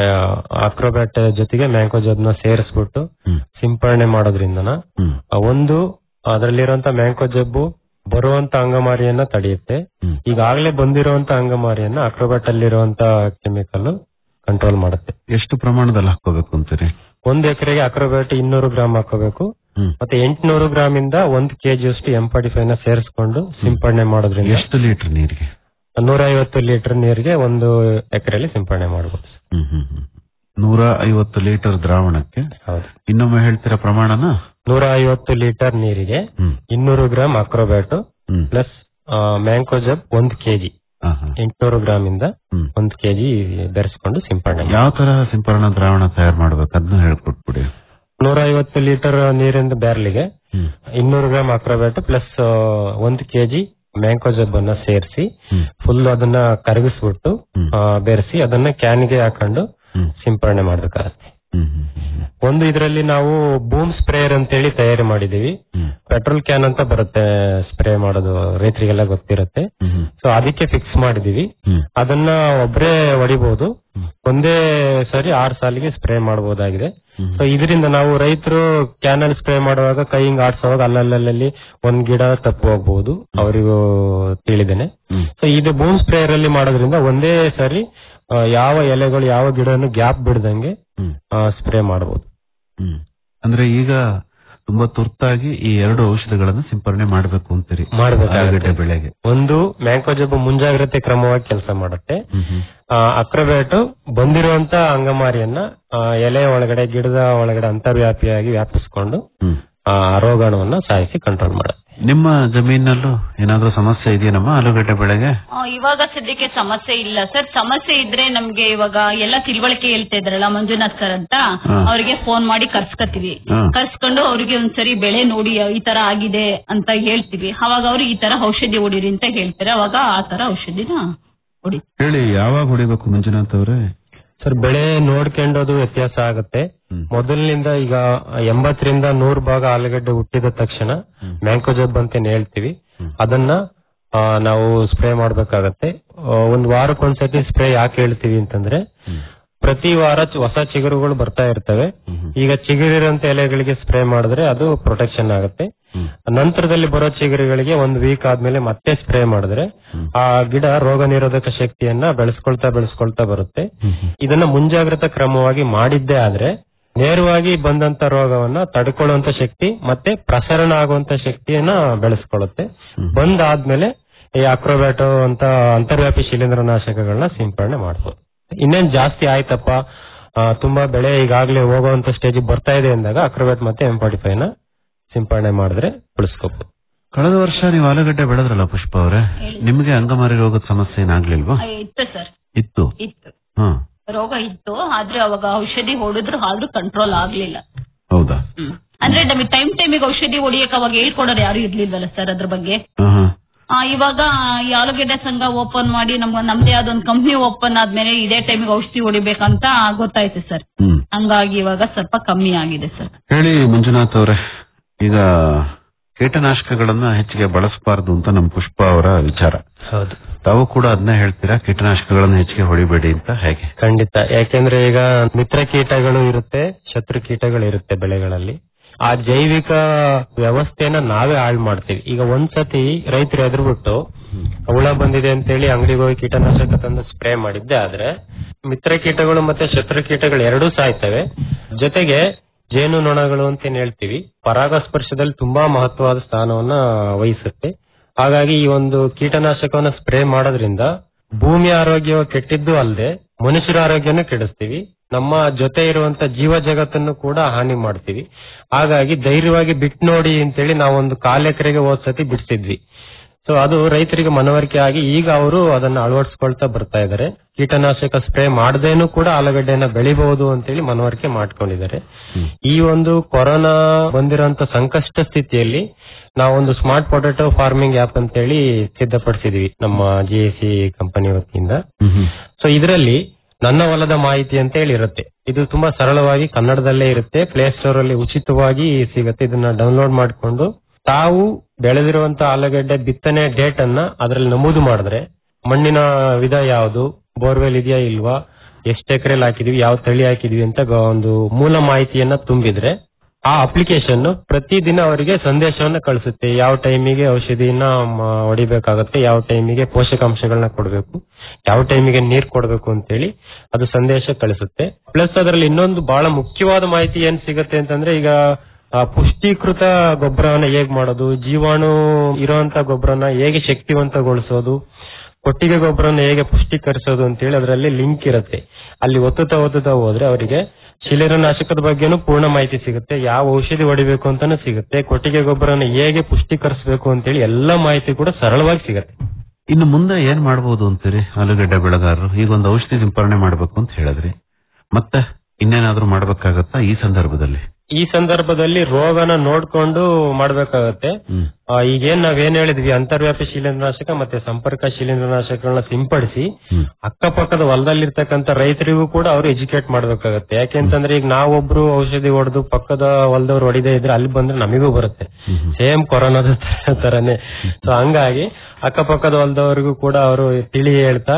ಅಕ್ರೋಬ್ಯಾಟ್ ಜೊತೆಗೆ ಮ್ಯಾಂಕೋ ಜಬ್ನ ಸೇರಿಸ್ಬಿಟ್ಟು ಸಿಂಪಡಣೆ ಮಾಡೋದ್ರಿಂದನ ಆ, ಒಂದು ಅದರಲ್ಲಿರುವಂತ ಮ್ಯಾಂಕೋ ಜಬ್ಬು ಬರುವಂತ ಅಂಗಮಾರಿಯನ್ನ ತಡೆಯುತ್ತೆ ಈಗಾಗಲೇ ಬಂದಿರುವಂತ ಅಂಗಮಾರಿಯನ್ನ ಅಕ್ರೋಬ್ಯಾಟ್ ಅಲ್ಲಿರುವಂತ ಕೆಮಿಕಲ್ ಕಂಟ್ರೋಲ್ ಮಾಡುತ್ತೆ ಎಷ್ಟು ಪ್ರಮಾಣದಲ್ಲಿ ಹಾಕೋಬೇಕು ಅಂತೀರಿ ಒಂದು ಎಕರೆಗೆ ಅಕ್ರೋಬ್ಯಾಟ್ ಇನ್ನೂರು ಗ್ರಾಮ್ ಹಾಕೋಬೇಕು ಮತ್ತೆ ಎಂಟುನೂರು ಗ್ರಾಮ್ ಇಂದ ಒಂದು ಕೆಜಿ ಅಷ್ಟು ಎಂ ಫಾರ್ಟಿ ಫೈವ್ ನ ಸೇರಿಸ್ಕೊಂಡು ಸಿಂಪಡಣೆ ಮಾಡೋದ್ರಿಂದ ಎಷ್ಟು ಲೀಟರ್ ನೀರಿಗೆ ನೂರ ಐವತ್ತು ಲೀಟರ್ ನೀರಿಗೆ ಒಂದು ಎಕರೆಯಲ್ಲಿ ಸಿಂಪಡಣೆ ಮಾಡಬಹುದು ಹ್ಮ್ ಹ್ಮ್ ಹ್ಮ್. ನೂರ ಐವತ್ತು ಲೀಟರ್ ದ್ರಾವಣಕ್ಕೆ ಹೌದು ಇನ್ನೊಮ್ಮೆ ಹೇಳ್ತೀರಾ ಪ್ರಮಾಣನ ನೂರ ಐವತ್ತು ಲೀಟರ್ ನೀರಿಗೆ ಇನ್ನೂರು ಗ್ರಾಮ್ ಅಕ್ರೋಬ್ಯಾಟ್ ಪ್ಲಸ್ ಮ್ಯಾಂಕೋಜಬ್ ಒಂದು ಕೆಜಿ ಎಂಟುನೂರು ಗ್ರಾಮ್ ಇಂದ ಒಂದು ಕೆಜಿ ಬೆರೆಸ್ಕೊಂಡು ಸಿಂಪಡಣೆ ಮಾಡಿ. ಯಾವ ತರ ಸಿಂಪರಣಾ ದ್ರಾವಣ ತಯಾರು ಮಾಡ್ಬೇಕು ಅದನ್ನ ಹೇಳ್ಕೊಟ್ಬಿಡಿ ನೂರ ಐವತ್ತು ಲೀಟರ್ ನೀರಿಂದ ಬ್ಯಾರ್ಲಿಗೆ ಇನ್ನೂರು ಗ್ರಾಮ್ ಅಕ್ರೋಬ್ಯಾಟ್ ಪ್ಲಸ್ ಒಂದು ಕೆಜಿ ಮ್ಯಾಂಕೋಜಬ್ ಅನ್ನ ಸೇರಿಸಿ ಫುಲ್ ಅದನ್ನ ಕರಗಿಸ್ಬಿಟ್ಟು ಆ, ಬೆರೆಸಿ ಅದನ್ನ ಕ್ಯಾನ್ಗೆ ಹಾಕೊಂಡು ಸಿಂಪಡಣೆ ಮಾಡ್ಬೇಕಾಗತ್ತೆ ಒಂದು ಇದರಲ್ಲಿ ನಾವು ಬೂಮ್ ಸ್ಪ್ರೇಯರ್ ಅಂತೇಳಿ ತಯಾರಿ ಮಾಡಿದೀವಿ ಪೆಟ್ರೋಲ್ ಕ್ಯಾನ್ ಅಂತ ಬರುತ್ತೆ ಸ್ಪ್ರೇ ಮಾಡೋದು ರೈತರಿಗೆಲ್ಲ ಗೊತ್ತಿರುತ್ತೆ ಸೊ ಅದಕ್ಕೆ ಫಿಕ್ಸ್ ಮಾಡಿದೀವಿ ಅದನ್ನ ಒಬ್ರೇ ಹೊಡಿಬಹುದು ಒಂದೇ ಸರಿ ಆರು ಸಾಲಿಗೆ ಸ್ಪ್ರೇ ಮಾಡಬಹುದಾಗಿದೆ ಸೊ ಇದರಿಂದ ನಾವು ರೈತರು ಕ್ಯಾನಲ್ ಸ್ಪ್ರೇ ಮಾಡುವಾಗ ಕೈ ಹಿಂಗ್ ಆಡ್ಸೋವಾಗ ಅಲ್ಲಲ್ಲಲ್ಲಿ ಒಂದ್ ಗಿಡ ತಪ್ಪು ಹೋಗ್ಬಹುದು ಅವರಿಗೂ ತಿಳಿದೇನೆ ಸೊ ಇದು ಬೂಮ್ ಸ್ಪ್ರೇಯರ್ ಅಲ್ಲಿ ಮಾಡೋದ್ರಿಂದ ಒಂದೇ ಸರಿ ಆ, ಯಾವ ಎಲೆಗಳು ಯಾವ ಗಿಡನು ಗ್ಯಾಪ್ ಬಿಡದಂಗೆ ಸ್ಪ್ರೇ ಮಾಡಬಹುದು ಅಂದ್ರೆ ಈಗ ತುಂಬಾ ತುರ್ತಾಗಿ ಈ ಎರಡು ಔಷಧಿಗಳನ್ನು ಸಿಂಪರಣೆ ಮಾಡಬೇಕು ಅಂತೀರಿ ಮಾಡ್ಬೇಕಾಗುತ್ತೆ. ಆಲೂಗಡ್ಡೆ ಬೆಳೆಗೆ ಒಂದು ಮ್ಯಾಂಕೋಜಬ್ಬು ಮುಂಜಾಗ್ರತೆ ಕ್ರಮವಾಗಿ ಕೆಲಸ ಮಾಡುತ್ತೆ ಅಕ್ರಬೇಟ್ ಬಂದಿರುವಂತ ಅಂಗಮಾರಿಯನ್ನ ಆ, ಎಲೆ ಒಳಗಡೆ ಗಿಡದ ಒಳಗಡೆ ಅಂತರ್ವ್ಯಾಪಿಯಾಗಿ ವ್ಯಾಪಿಸ್ಕೊಂಡು ಆ ರೋಗಾಣುವನ್ನ ಸಾಯಿಸಿ ಕಂಟ್ರೋಲ್ ಮಾಡುತ್ತೆ ನಿಮ್ಮ ಜಮೀನಲ್ಲೂ ಏನಾದ್ರೂ ಸಮಸ್ಯೆ ಇದೆಯೇನಮ್ಮ ಆಲೂಗಡ್ಡೆ ಬೆಳೆಗೆ ಆ, ಇವಾಗ ಸದ್ಯಕ್ಕೆ ಸಮಸ್ಯೆ ಇಲ್ಲ ಸರ್ ಸಮಸ್ಯೆ ಇದ್ರೆ ನಮ್ಗೆ ಇವಾಗ ಎಲ್ಲ ತಿಳುವಳಿಕೆ ಹೇಳ್ತಾ ಇದ್ರಲ್ಲ ಮಂಜುನಾಥ್ ಸರ್ ಅಂತ ಹಾ. ಅವ್ರಿಗೆ ಫೋನ್ ಮಾಡಿ ಕರ್ಸ್ಕತ್ತೀವಿ ಹಾ. ಕರ್ಸ್ಕೊಂಡು ಅವ್ರಿಗೆ ಒಂದ್ಸರಿ ಬೆಳೆ ನೋಡಿ ಈ ತರ ಆಗಿದೆ ಅಂತ ಹೇಳ್ತೀವಿ ಅವಾಗ ಅವ್ರು ಈ ತರ ಔಷಧಿ ಹೊಡೀರಿ ಅಂತ ಹೇಳ್ತಾರೆ ಅವಾಗ ಆ ತರ ಔಷಧಿನ ಹೊಡಿ ಹೇಳಿ ಯಾವಾಗ ಹೊಡಿಬೇಕು ಮಂಜುನಾಥ್ ಅವರೇ ಸರ್ ಬೆಳೆ ನೋಡ್ಕೊಂಡೋದು ವ್ಯತ್ಯಾಸ ಆಗುತ್ತೆ ಮೊದಲಿನಿಂದ ಈಗ ಎಂಬತ್ತರಿಂದ ನೂರು ಭಾಗ ಆಲೂಗಡ್ಡೆ ಹುಟ್ಟಿದ ತಕ್ಷಣ ಮ್ಯಾಂಕೋಜಬ್ ಅಂತ ಹೇಳ್ತೀವಿ ಅದನ್ನ ಆ, ನಾವು ಸ್ಪ್ರೇ ಮಾಡ್ಬೇಕಾಗತ್ತೆ ಆ, ಒಂದ್ ವಾರಕ್ಕೊಂದ್ಸತಿ ಸ್ಪ್ರೇ ಯಾಕೆ ಹೇಳ್ತೀವಿ ಅಂತಂದ್ರೆ ಪ್ರತಿ ವಾರ ಚ- ಹೊಸ ಚಿಗುರುಗಳು ಬರ್ತಾ ಇರ್ತವೆ ಈಗ ಚಿಗುರಿರಂತ ಎಲೆಗಳಿಗೆ ಸ್ಪ್ರೇ ಮಾಡಿದ್ರೆ ಅದು ಪ್ರೊಟೆಕ್ಷನ್ ಆಗುತ್ತೆ ನಂತರದಲ್ಲಿ ಬರೋ ಚಿಗುರುಗಳಿಗೆ ಒಂದ್ ವೀಕ್ ಆದ್ಮೇಲೆ ಮತ್ತೆ ಸ್ಪ್ರೇ ಮಾಡಿದ್ರೆ ಆ ಗಿಡ ರೋಗ ನಿರೋಧಕ ಶಕ್ತಿಯನ್ನ ಬೆಳೆಸ್ಕೊಳ್ತಾ ಬೆಳೆಸ್ಕೊಳ್ತಾ ಬರುತ್ತೆ ಇದನ್ನ ಮುಂಜಾಗ್ರತಾ ಕ್ರಮವಾಗಿ ಮಾಡಿದ್ದೇ ಆದ್ರೆ ನೇರವಾಗಿ ಬಂದಂತ ರೋಗವನ್ನ ತಡ್ಕೊಳ್ಳುವಂತ ಶಕ್ತಿ ಮತ್ತೆ ಪ್ರಸರಣ ಆಗುವಂತ ಶಕ್ತಿಯನ್ನ ಬೆಳೆಸ್ಕೊಳ್ಳುತ್ತೆ ಬಂದಾದ್ಮೇಲೆ ಈ ಅಕ್ರೋಬ್ಯಾಟೋ ಅಂತ ಅಂತರ್ವ್ಯಾಪಿ ಶಿಲೀಂಧ್ರನಾಶಕಗಳನ್ನ ಸಿಂಪಡಣೆ ಮಾಡಬಹುದು ಇನ್ನೇನ್ ಜಾಸ್ತಿ ಆಯ್ತಪ್ಪ ಆ, ತುಂಬಾ ಬೆಳೆ ಈಗಾಗಲೇ ಹೋಗುವಂತ ಸ್ಟೇಜ್ ಬರ್ತಾ ಇದೆ ಅಂದಾಗ ಅಕ್ರೋಬ್ಯಾಟ್ ಮತ್ತೆ ಎಂ ಫಾರ್ಟಿ ಫೈವ್ ನ ಸಿಂಪಡಣೆ ಮಾಡಿದ್ರೆ ಉಳಿಸ್ಕೋಬಹುದು ಕಳೆದ ವರ್ಷ ನೀವು ಆಲೂಗಡ್ಡೆ ಬೆಳೆದ್ರಲ್ಲ ಪುಷ್ಪ ಅವರೇ ನಿಮ್ಗೆ ಅಂಗಮಾರಿ ರೋಗದ ಸಮಸ್ಯೆ ಏನಾಗ್ಲಿಲ್ವಾ ಆ, ಇತ್ತು ಸರ್ ಇತ್ತು ಇತ್ತು ಹಾ ರೋಗ ಇತ್ತು ಆದ್ರೆ ಅವಾಗ ಔಷಧಿ ಹೊಡೆದ್ರು ಆದ್ರೂ ಕಂಟ್ರೋಲ್ ಆಗ್ಲಿಲ್ಲ ಹೌದಾ ಅಂದ್ರೆ ನಮಗೆ ಟೈಮ್ ಟೈಮಿಗೆ ಔಷಧಿ ಹೊಡಿಯಕ್ ಅವಾಗ ಹೇಳ್ಕೊಡೋರು ಯಾರು ಇರ್ಲಿಲ್ವಲ್ಲ ಸರ್ ಅದ್ರ ಬಗ್ಗೆ ಹಾ, ಹಾ. ಆ, ಇವಾಗ ಈ ಆಲೂಗೆಡ್ಡೆ ಸಂಘ ಓಪನ್ ಮಾಡಿ ನಮ್ಗೆ ನಮ್ದೇ ಯಾವ್ದೊಂದು ಕಂಪ್ನಿ ಓಪನ್ ಆದ್ಮೇಲೆ ಇದೇ ಟೈಮಿಗೆ ಔಷಧಿ ಹೊಡಿಬೇಕಂತ ಗೊತ್ತಾಯ್ತು ಸರ್ ಹಂಗಾಗಿ ಇವಾಗ ಸ್ವಲ್ಪ ಕಮ್ಮಿ ಆಗಿದೆ ಸರ್ ಹೇಳಿ ಮಂಜುನಾಥ್ ಅವರೇ ಈಗ ಕೀಟನಾಶಕಗಳನ್ನ ಹೆಚ್ಚಿಗೆ ಬಳಸಬಾರದು ಅಂತ ನಮ್ಮ ಪುಷ್ಪ ಅವರ ವಿಚಾರ ಹೌದು ತಾವು ಕೂಡ ಅದನ್ನ ಹೇಳ್ತೀರಾ ಕೀಟನಾಶಕಗಳನ್ನ ಹೆಚ್ಚಿಗೆ ಹೊಡಿಬೇಡಿ ಅಂತ ಹೇಗೆ ಖಂಡಿತ ಯಾಕೆಂದ್ರೆ ಈಗ ಮಿತ್ರ ಕೀಟಗಳು ಇರುತ್ತೆ ಶತ್ರು ಕೀಟಗಳು ಇರುತ್ತೆ ಬೆಳೆಗಳಲ್ಲಿ ಆ ಜೈವಿಕ ವ್ಯವಸ್ಥೆನ ನಾವೇ ಹಾಳು ಮಾಡ್ತೀವಿ ಈಗ ಒಂದ್ಸತಿ ರೈತರು ಎದುರ್ಬಿಟ್ಟು ಹುಳ ಬಂದಿದೆ ಅಂತೇಳಿ ಅಂಗಡಿಗೆ ಹೋಗಿ ಕೀಟನಾಶಕ ತಂದು ಸ್ಪ್ರೇ ಮಾಡಿದ್ದೆ ಆದ್ರೆ ಮಿತ್ರ ಕೀಟಗಳು ಮತ್ತೆ ಶತ್ರು ಕೀಟಗಳು ಎರಡೂ ಸಾಯ್ತವೆ ಜೊತೆಗೆ ಜೇನು ನೊಣಗಳು ಅಂತ ಏನ್ ಹೇಳ್ತೀವಿ ಪರಾಗಸ್ಪರ್ಶದಲ್ಲಿ ತುಂಬಾ ಮಹತ್ವವಾದ ಸ್ಥಾನವನ್ನ ವಹಿಸುತ್ತೆ ಹಾಗಾಗಿ ಈ ಒಂದು ಕೀಟನಾಶಕವನ್ನ ಸ್ಪ್ರೇ ಮಾಡೋದ್ರಿಂದ ಭೂಮಿ ಆರೋಗ್ಯ ಕೆಟ್ಟಿದ್ದು ಅಲ್ಲದೆ ಮನುಷ್ಯರ ಆರೋಗ್ಯನೂ ಕೆಡಿಸ್ತೀವಿ ನಮ್ಮ ಜೊತೆ ಇರುವಂತ ಜೀವ ಜಗತ್ತನ್ನು ಕೂಡ ಹಾನಿ ಮಾಡ್ತೀವಿ ಹಾಗಾಗಿ ಧೈರ್ಯವಾಗಿ ಬಿಟ್ ನೋಡಿ ಅಂತೇಳಿ ನಾವೊಂದು ಕಾಲ್ ಎಕರೆಗೆ ಹೋದ್ ಸತಿ ಬಿಡ್ತಿದ್ವಿ ಸೊ ಅದು ರೈತರಿಗೆ ಮನವರಿಕೆ ಆಗಿ ಈಗ ಅವರು ಅದನ್ನ ಅಳವಡಿಸ್ಕೊಳ್ತಾ ಬರ್ತಾ ಇದ್ದಾರೆ ಕೀಟನಾಶಕ ಸ್ಪ್ರೇ ಮಾಡದೇನು ಕೂಡ ಆಲೂಗಡ್ಡೆಯನ್ನ ಬೆಳಿಬಹುದು ಅಂತೇಳಿ ಮನವರಿಕೆ ಮಾಡ್ಕೊಂಡಿದ್ದಾರೆ ಈ ಒಂದು ಕೊರೋನಾ ಬಂದಿರೋಂತ ಸಂಕಷ್ಟ ಸ್ಥಿತಿಯಲ್ಲಿ ನಾವೊಂದು ಸ್ಮಾರ್ಟ್ ಪೊಟೆಟೋ ಫಾರ್ಮಿಂಗ್ ಆಪ್ ಅಂತೇಳಿ ಸಿದ್ಧಪಡಿಸಿದ್ವಿ ನಮ್ಮ ಜಿ ಎಸ್ ಸಿ ಕಂಪನಿ ವತಿಯಿಂದ ಸೊ ಇದರಲ್ಲಿ ನನ್ನ ಹೊಲದ ಮಾಹಿತಿ ಅಂತ ಹೇಳಿ ಇರುತ್ತೆ ಇದು ತುಂಬಾ ಸರಳವಾಗಿ ಕನ್ನಡದಲ್ಲೇ ಇರುತ್ತೆ ಪ್ಲೇ ಸ್ಟೋರ್ ಅಲ್ಲಿ ಉಚಿತವಾಗಿ ಸಿಗುತ್ತೆ ಇದನ್ನ ಡೌನ್ಲೋಡ್ ಮಾಡಿಕೊಂಡು ತಾವು ಬೆಳೆದಿರುವಂತ ಆಲೂಗಡ್ಡೆ ಬಿತ್ತನೆ ಡೇಟ್ ಅನ್ನ ಅದರಲ್ಲಿ ನಮೂದು ಮಾಡಿದ್ರೆ ಮಣ್ಣಿನ ವಿಧ ಯಾವುದು ಬೋರ್ವೆಲ್ ಇದೆಯಾ ಇಲ್ವಾ ಎಷ್ಟು ಎಕರೆಲ್ ಹಾಕಿದೀವಿ ಯಾವ ತಳಿ ಹಾಕಿದೀವಿ ಅಂತ ಗ- ಒಂದು ಮೂಲ ಮಾಹಿತಿಯನ್ನ ತುಂಬಿದ್ರೆ ಆ ಅಪ್ಲಿಕೇಶನ್ ಪ್ರತಿದಿನ ಅವರಿಗೆ ಸಂದೇಶವನ್ನ ಕಳಿಸುತ್ತೆ ಯಾವ ಟೈಮಿಗೆ ಔಷಧಿನ ಮ- ಹೊಡಿಬೇಕಾಗತ್ತೆ ಯಾವ ಟೈಮಿಗೆ ಪೋಷಕಾಂಶಗಳನ್ನ ಕೊಡಬೇಕು ಯಾವ ಟೈಮಿಗೆ ನೀರ್ ಕೊಡಬೇಕು ಅಂತೇಳಿ ಅದು ಸಂದೇಶ ಕಳಿಸುತ್ತೆ ಪ್ಲಸ್ ಅದರಲ್ಲಿ ಇನ್ನೊಂದು ಬಹಳ ಮುಖ್ಯವಾದ ಮಾಹಿತಿ ಏನ್ ಸಿಗುತ್ತೆ ಅಂತಂದ್ರೆ ಈಗ ಆ, ಪುಷ್ಟೀಕೃತ ಗೊಬ್ಬರವನ್ನ ಹೇಗ್ ಮಾಡೋದು ಜೀವಾಣು ಇರುವಂತ ಗೊಬ್ಬರನ ಹೇಗೆ ಶಕ್ತಿವಂತಗೊಳಿಸೋದು ಕೊಟ್ಟಿಗೆ ಗೊಬ್ಬರನ ಹೇಗೆ ಪುಷ್ಟೀಕರಿಸೋದು ಅಂತೇಳಿ ಅದರಲ್ಲಿ ಲಿಂಕ್ ಇರುತ್ತೆ ಅಲ್ಲಿ ಒತ್ತುತ್ತಾ ಒತ್ತುತ್ತಾ ಹೋದ್ರೆ ಅವರಿಗೆ ಶಿಲೀರನಾಶಕದ ಬಗ್ಗೆನೂ ಪೂರ್ಣ ಮಾಹಿತಿ ಸಿಗುತ್ತೆ ಯಾವ ಔಷಧಿ ಹೊಡಿಬೇಕು ಅಂತಾನು ಸಿಗುತ್ತೆ ಕೊಟ್ಟಿಗೆ ಗೊಬ್ಬರನ ಹೇಗೆ ಪುಷ್ಟೀಕರಿಸಬೇಕು ಅಂತೇಳಿ ಎಲ್ಲಾ ಮಾಹಿತಿ ಕೂಡ ಸರಳವಾಗಿ ಸಿಗುತ್ತೆ ಇನ್ನು ಮುಂದೆ ಏನ್ ಮಾಡಬಹುದು ಅಂತೀರಿ ಆಲೂಗಡ್ಡೆ ಬೆಳೆಗಾರರು ಈಗ ಒಂದು ಔಷಧಿ ಸಿಂಪರಣೆ ಮಾಡ್ಬೇಕು ಅಂತ ಹೇಳಿದ್ರಿ ಮತ್ತೆ ಇನ್ನೇನಾದ್ರೂ ಮಾಡ್ಬೇಕಾಗತ್ತಾ ಈ ಸಂದರ್ಭದಲ್ಲಿ ಈ ಸಂದರ್ಭದಲ್ಲಿ ರೋಗನ ನೋಡ್ಕೊಂಡು ಮಾಡ್ಬೇಕಾಗತ್ತೆ ಆ, ಈಗೇನ್ ನಾವೇನ್ ಹೇಳಿದ್ವಿ ಅಂತರ್ವ್ಯಾಪಿ ಶಿಲೀಂಧ್ರನಾಶಕ ಮತ್ತೆ ಸಂಪರ್ಕ ಶಿಲೀಂಧ್ರನಾಶಕಗಳನ್ನ ಸಿಂಪಡಿಸಿ ಅಕ್ಕಪಕ್ಕದ ಹೊಲದಲ್ಲಿರ್ತಕ್ಕಂಥ ರೈತರಿಗೂ ಕೂಡ ಅವರು ಎಜುಕೇಟ್ ಮಾಡ್ಬೇಕಾಗತ್ತೆ ಯಾಕೆಂತಂದ್ರೆ ಈಗ ನಾವೊಬ್ರು ಔಷಧಿ ಹೊಡೆದು ಪಕ್ಕದ ಹೊಲದವ್ರು ಹೊಡಿದೇ ಇದ್ರೆ ಅಲ್ಲಿ ಬಂದ್ರೆ ನಮಿಗೂ ಬರುತ್ತೆ ಸೇಮ್ ಕೊರೋನಾದ ತ- ತರನೇ ಸೊ ಹಂಗಾಗಿ ಅಕ್ಕಪಕ್ಕದ ಹೊಲದವರಿಗೂ ಕೂಡ ಅವರು ತಿಳಿ ಹೇಳ್ತಾ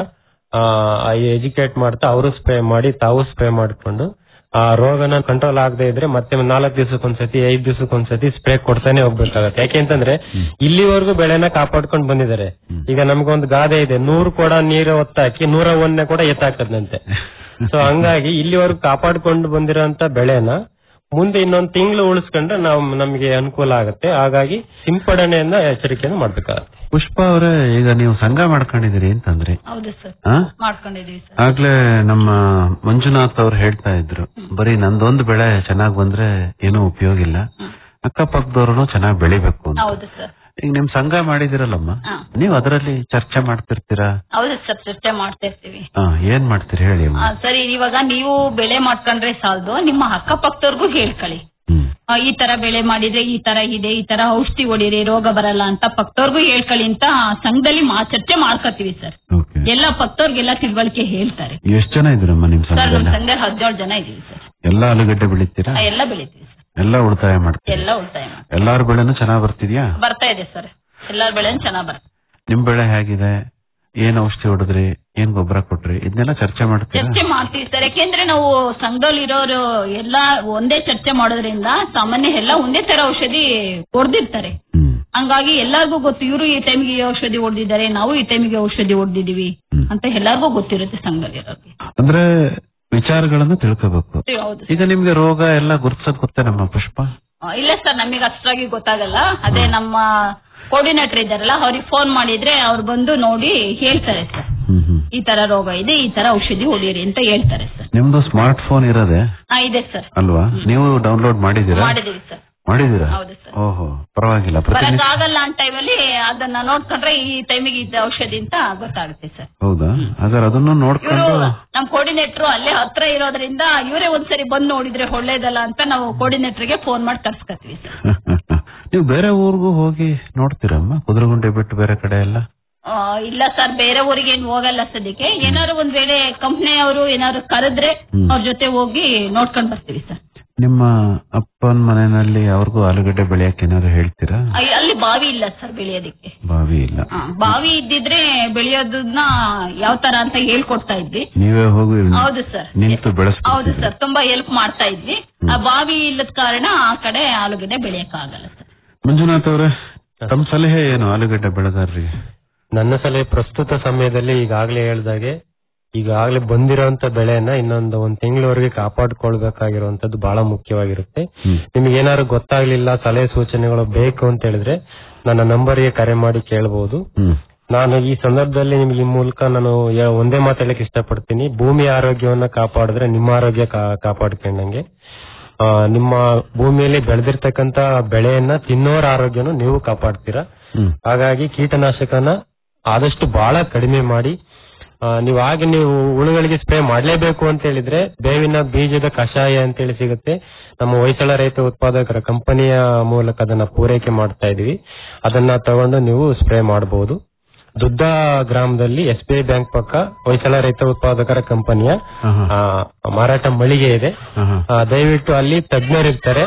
ಎಜುಕೇಟ್ ಮಾಡ್ತಾ ಅವರು ಸ್ಪ್ರೇ ಮಾಡಿ ತಾವು ಸ್ಪ್ರೇ ಮಾಡ್ಕೊಂಡು ಆ ರೋಗನ ಕಂಟ್ರೋಲ್ ಆಗದೆ ಇದ್ರೆ ಮತ್ತೆ ನಾಲ್ಕು ದಿವಸಕ್ಕೊಂದ್ಸತಿ ಐದ್ ದಿವಸಕ್ಕೊಂದ್ಸತಿ ಸ್ಪ್ರೇ ಕೊಡ್ತಾನೆ ಹೋಗ್ಬೇಕಾಗತ್ತೆ ಯಾಕೆಂತಂದ್ರೆ ಇಲ್ಲಿವರೆಗೂ ಬೆಳೆನ ಕಾಪಾಡ್ಕೊಂಡು ಬಂದಿದ್ದಾರೆ ಈಗ ನಮ್ಗೊಂದು ಗಾದೆ ಇದೆ ನೂರು ಕೊಡ ನೀರು ಹೊತ್ತಾಕಿ ನೂರ ಒಂದನೇ ಕೂಡ ಎತ್ತಾಕದಂತೆ ಸೊ ಹಂಗಾಗಿ ಇಲ್ಲಿವರೆಗೂ ಕಾಪಾಡ್ಕೊಂಡು ಬಂದಿರೋಂತ ಬೆಳೆನ ಮುಂದೆ ಇನ್ನೊಂದ್ ತಿಂಗಳು ಉಳಿಸ್ಕೊಂಡ್ರೆ ನಾವು ನಮಗೆ ಅನುಕೂಲ ಆಗುತ್ತೆ ಹಾಗಾಗಿ ಸಿಂಪಡಣೆಯನ್ನ ಎಚ್ಚರಿಕೆಯನ್ನು ಮಾಡ್ಬೇಕಾಗತ್ತೆ ಪುಷ್ಪ ಅವರೇ ಈಗ ನೀವು ಸಂಘ ಮಾಡ್ಕೊಂಡಿದ್ದೀರಿ ಅಂತಂದ್ರಿ ಹೌದು ಸರ್ ಆ? ಮಾಡ್ಕೊಂಡಿದೀವಿ ಸರ್ ಆಗ್ಲೇ ನಮ್ಮ ಮಂಜುನಾಥ್ ಅವ್ರು ಹೇಳ್ತಾ ಇದ್ರು ಬರೀ ನಂದೊಂದು ಬೆಳೆ ಚೆನ್ನಾಗ್ ಬಂದ್ರೆ ಏನೂ ಉಪಯೋಗ ಇಲ್ಲ ಅಕ್ಕಪಕ್ಕದವ್ರು ಚೆನ್ನಾಗ್ ಬೆಳಿಬೇಕು ಅಂತ ಹೌದು ಸರ್ ಈಗ ನಿಮ್ ಸಂಘ ಮಾಡಿದಿರಲ್ಲಮ್ಮ ಹಾ. ನೀವ್ ಅದರಲ್ಲಿ ಚರ್ಚೆ ಮಾಡ್ತಿರ್ತೀರಾ ಹೌದು ಸರ್ ಚರ್ಚೆ ಮಾಡ್ತಾ ಇರ್ತೀವಿ ಹಾ ಏನ್ ಮಾಡ್ತೀರಿ ಹೇಳಿ ಅಮ್ಮ. ಆ, ಸರಿ ಇವಾಗ ನೀವು ಬೆಳೆ ಮಾಡ್ಕೊಂಡ್ರೆ ಸಾಲದು ನಿಮ್ಮ ಅಕ್ಕಪಕ್ಕದವ್ರಿಗೂ ಹೇಳ್ಕೊಳ್ಳಿ ಆ, ಈ ತರ ಬೆಳೆ ಮಾಡಿದ್ರೆ ಈ ತರ ಇದೆ ಈ ತರ ಔಷಧಿ ಹೊಡೀರಿ ರೋಗ ಬರಲ್ಲ ಅಂತ ಪಕ್ಕದವ್ರಿಗೂ ಹೇಳ್ಕೊಳ್ಳಿ ಅಂತ ಸಂಘದಲ್ಲಿ ಮಾ ಚರ್ಚೆ ಮಾಡ್ಕೋತೀವಿ ಸರ್ ಎಲ್ಲ ಪಕ್ಕದವ್ರಿಗೆಲ್ಲ ತಿಳುವಳಿಕೆ ಹೇಳ್ತಾರೆ ಎಷ್ಟ್ ಜನ ಇದ್ರಮ್ಮ ನಿಮ್ ಸರ್ ನಮ್ ಸಂಘದಲ್ಲಿ ಸಂಘ ಹದಿನೇಳು ಜನ ಇದೀವಿ ಸರ್ ಎಲ್ಲಾ ಆಲೂಗಡ್ಡೆ ಬೆಳಿತೀರಾ ಆ, ಎಲ್ಲ ಬೆಳಿತೀವಿ ಸರ್ ಎಲ್ಲಾ ಉಳಿತಾಯ ಮಾಡ್ತೀರಾ ಎಲ್ಲ ಉಳಿತಾಯ ಮಾಡ್ತೀವಿ. ಎಲ್ಲಾರ ಬೆಳೆನೂ ಚೆನ್ನಾಗ್ ಬರ್ತಿದ್ಯಾ ಬರ್ತಾ ಇದೆ ಸರ್ ಎಲ್ಲಾರ ಬೆಳೆನೂ ಚೆನ್ನಾಗ್ ಬರ್ತದೆ ನಿಮ್ ಬೆಳೆ ಹೇಗಿದೆ ಏನ್ ಔಷಧಿ ಹೊಡೆದ್ರಿ ಏನ್ ಗೊಬ್ಬರ ಕೊಟ್ರಿ ಇದನ್ನೆಲ್ಲ ಚರ್ಚೆ ಮಾಡ್ತೀರಾ ಚರ್ಚೆ ಮಾಡ್ತೀವಿ ಸರ್ ಯಾಕೆಂದ್ರೆ ನಾವು ಸಂಘದಲ್ಲಿ ಇರೋರು ಎಲ್ಲ ಒಂದೇ ಚರ್ಚೆ ಮಾಡೋದ್ರಿಂದ ಸಾಮಾನ್ಯ ಎಲ್ಲ ಒಂದೇ ತರ ಔಷಧಿ ಹೊಡೆದಿರ್ತಾರೆ ಹಂಗಾಗಿ ಎಲ್ಲಾರ್ಗೂ ಗೊತ್ತು ಇವರು ಈ ಟೈಮಿಗೆ ಈ ಔಷಧಿ ಹೊಡೆದಿದ್ದಾರೆ ನಾವು ಈ ಟೈಮಿಗೆ ಔಷಧಿ ಹೊಡೆದಿದೀವಿ ಅಂತ ಎಲ್ಲಾರ್ಗೂ ಗೊತ್ತಿರುತ್ತೆ ಸಂಘದಲ್ಲಿರೋರಿಗೆ ಅಂದ್ರೆ ವಿಚಾರಗಳನ್ನ ತಿಳ್ಕೋಬೇಕು ಹೌದು ಈಗ ನಿಮ್ಗೆ ರೋಗ ಎಲ್ಲ ಗುರ್ತಿಸೋದ್ ಗೊತ್ತೇ ನಮ್ಮ ಪುಷ್ಪ ಆ, ಇಲ್ಲ ಸರ್ ನಮಗೆ ಅಷ್ಟಾಗಿ ಗೊತ್ತಾಗಲ್ಲ ಅದೇ ನಮ್ಮ ಕೋರ್ಡಿನೇಟರ್ ಇದ್ದಾರಲ್ಲ ಅವ್ರಿಗೆ ಫೋನ್ ಮಾಡಿದ್ರೆ ಅವ್ರು ಬಂದು ನೋಡಿ ಹೇಳ್ತಾರೆ ಸರ್ ಈ ತರ ರೋಗ ಇದೆ ಈ ತರ ಔಷಧಿ ಹೊಡೀರಿ ಅಂತ ಹೇಳ್ತಾರೆ ಸರ್ ನಿಮ್ದು ಸ್ಮಾರ್ಟ್ ಫೋನ್ ಇರೋದೆ ಹಾ ಇದೆ ಸರ್ ಅಲ್ವಾ ನೀವು ಡೌನ್ಲೋಡ್ ಮಾಡಿದೀರಾ ಮಾಡಿದೀವಿ ಸರ್ ಮಾಡಿದೀರಾ ಹೌದು ಸರ್ ಓಹೋ ಪರವಾಗಿಲ್ಲ ಪ್ರತಿನಿತ್ಯ ಬರಕ್ಕಾಗಲ್ಲ ಅಂತ ಟೈಮಲ್ಲಿ ಅದನ್ನ ನೋಡ್ಕೊಂಡ್ರೆ ಈ ಟೈಮಿಗೆ ಇದ್ದ ಔಷಧಿ ಅಂತ ಗೊತ್ತಾಗುತ್ತೆ ಸರ್ ಹೌದಾ ಹಾಗಾದ್ರೆ ಅದನ್ನು ಇವರು ನೋಡ್ಕೊಂಡು ನಮ್ ಕೋರ್ಡಿನೇಟರ್ ಅಲ್ಲೇ ಹತ್ರ ಇರೋದ್ರಿಂದ ಇವರೇ ಒಂದ್ಸರಿ ಬಂದು ನೋಡಿದ್ರೆ ಒಳ್ಳೇದಲ್ಲ ಅಂತ ನಾವು ಕೋರ್ಡಿನೇಟರ್ಗೆ ಫೋನ್ ಮಾಡಿ ಕರ್ಸ್ಕೊತೀವಿ ಸರ್ ನೀವು ಬೇರೆ ಊರಿಗೂ ಹೋಗಿ ನೋಡ್ತೀರಮ್ಮ ಕುದುರೆಗುಂಡೆ ಬಿಟ್ಟು ಬೇರೆ ಕಡೆ ಎಲ್ಲ ಆ, ಇಲ್ಲ ಸರ್ ಬೇರೆ ಊರಿಗೆ ಏನ್ ಹೋಗಲ್ಲ ಸದ್ಯಕ್ಕೆ ಏನಾದ್ರು ಒಂದ್ ವೇಳೆ ಕಂಪ್ನಿ ಅವರು ಏನಾದ್ರು ಕರೆದ್ರೆ ಅವ್ರ ಜೊತೆ ಹೋಗಿ ನೋಡ್ಕೊಂಡ್ ಬರ್ತೀವಿ ಸರ್ ನಿಮ್ಮ ಅಪ್ಪನ ಮನೆಯಲ್ಲಿ ಅವ್ರಿಗೂ ಆಲೂಗಡ್ಡೆ ಬೆಳೆಯಕ್ಕೆ ಏನಾದ್ರು ಹೇಳ್ತೀರಾ ಅಯ್- ಅಲ್ಲಿ ಬಾವಿ ಇಲ್ಲ ಸರ್ ಬೆಳೆಯೋದಕ್ಕೆ ಬಾವಿ ಇಲ್ಲ ಆ, ಬಾವಿ ಇದ್ದಿದ್ರೆ ಬೆಳೆಯೋದನ್ನ ಯಾವ ತರ ಅಂತ ಹೇಳ್ಕೊಡ್ತಾ ಇದ್ವಿ ನೀವೇ ಹೋಗಿ ಹೌದು ಸರ್ ನಿಂತು ಹೌದು ಬೆಳೆಸ್ಬಿಡ್ತೀರಿ ಸರ್ ತುಂಬಾ ಹೆಲ್ಪ್ ಮಾಡ್ತಾ ಇದ್ವಿ ಆ ಬಾವಿ ಇಲ್ಲದ ಕಾರಣ ಆ ಕಡೆ ಆಲೂಗಡ್ಡೆ ಬೆಳೆಯಕ್ ಆಗಲ್ಲ ಸರ್ ಮಂಜುನಾಥ್ ಅವರೇ ತಮ್ಮ ಸಲಹೆ ಏನು ಆಲೂಗಡ್ಡೆ ಬೆಳೆಗಾರರಿಗೆ ನನ್ನ ಸಲಹೆ ಪ್ರಸ್ತುತ ಸಮಯದಲ್ಲಿ ಈಗಾಗಲೇ ಹೇಳ್ದಾಗೆ ಈಗಾಗಲೇ ಬಂದಿರೋಂತ ಬೆಳೆನ ಇನ್ನೊಂದು ಒಂದ್ ತಿಂಗಳವರೆಗೆ ಕಾಪಾಡ್ಕೊಳ್ಬೇಕಾಗಿರುವಂತದ್ದು ಬಹಳ ಮುಖ್ಯವಾಗಿರುತ್ತೆ ನಿಮ್ಗೆ ಏನಾದ್ರು ಗೊತ್ತಾಗ್ಲಿಲ್ಲ ಸಲಹೆ ಸೂಚನೆಗಳು ಬೇಕು ಅಂತ ಹೇಳಿದ್ರೆ ನನ್ನ ನಂಬರ್ಗೆ ಕರೆ ಮಾಡಿ ಕೇಳಬಹುದು ನಾನು ಈ ಸಂದರ್ಭದಲ್ಲಿ ನಿಮ್ಗೆ ಈ ಮೂಲಕ ನಾನು ಯ- ಒಂದೇ ಮಾತು ಹೇಳಕ್ ಇಷ್ಟಪಡ್ತೀನಿ ಭೂಮಿ ಆರೋಗ್ಯವನ್ನ ಕಾಪಾಡಿದ್ರೆ ನಿಮ್ಮ ಆರೋಗ್ಯ ಕಾ- ಕಾಪಾಡ್ಕೊಂಡಂಗೆ ಆ, ನಿಮ್ಮ ಭೂಮಿಯಲ್ಲಿ ಬೆಳೆದಿರ್ತಕ್ಕಂತ ಬೆಳೆಯನ್ನ ತಿನ್ನೋರ ಆರೋಗ್ಯನು ನೀವು ಕಾಪಾಡ್ತೀರಾ ಹಾಗಾಗಿ ಕೀಟನಾಶಕನ ಆದಷ್ಟು ಬಹಳ ಕಡಿಮೆ ಮಾಡಿ ಆ, ನೀವು ಹಾಗೆ ನೀವು ಹುಳುಗಳಿಗೆ ಸ್ಪ್ರೇ ಮಾಡಲೇಬೇಕು ಅಂತ ಹೇಳಿದ್ರೆ ಬೇವಿನ ಬೀಜದ ಕಷಾಯ ಅಂತೇಳಿ ಸಿಗುತ್ತೆ ನಮ್ಮ ಹೊಯ್ಸಳ ರೈತ ಉತ್ಪಾದಕರ ಕಂಪನಿಯ ಮೂಲಕ ಅದನ್ನ ಪೂರೈಕೆ ಮಾಡ್ತಾ ಇದೀವಿ ಅದನ್ನ ತಗೊಂಡು ನೀವು ಸ್ಪ್ರೇ ಮಾಡಬಹುದು ದುದ್ದ ಗ್ರಾಮದಲ್ಲಿ ಎಸ್ ಬಿ ಐ ಬ್ಯಾಂಕ್ ಪಕ್ಕ ಹೊಯ್ಸಳ ರೈತ ಉತ್ಪಾದಕರ ಕಂಪನಿಯ ಆ, ಮಾರಾಟ ಮಳಿಗೆ ಇದೆ ಆ, ದಯವಿಟ್ಟು ಅಲ್ಲಿ ತಜ್ಞರಿರ್ತಾರೆ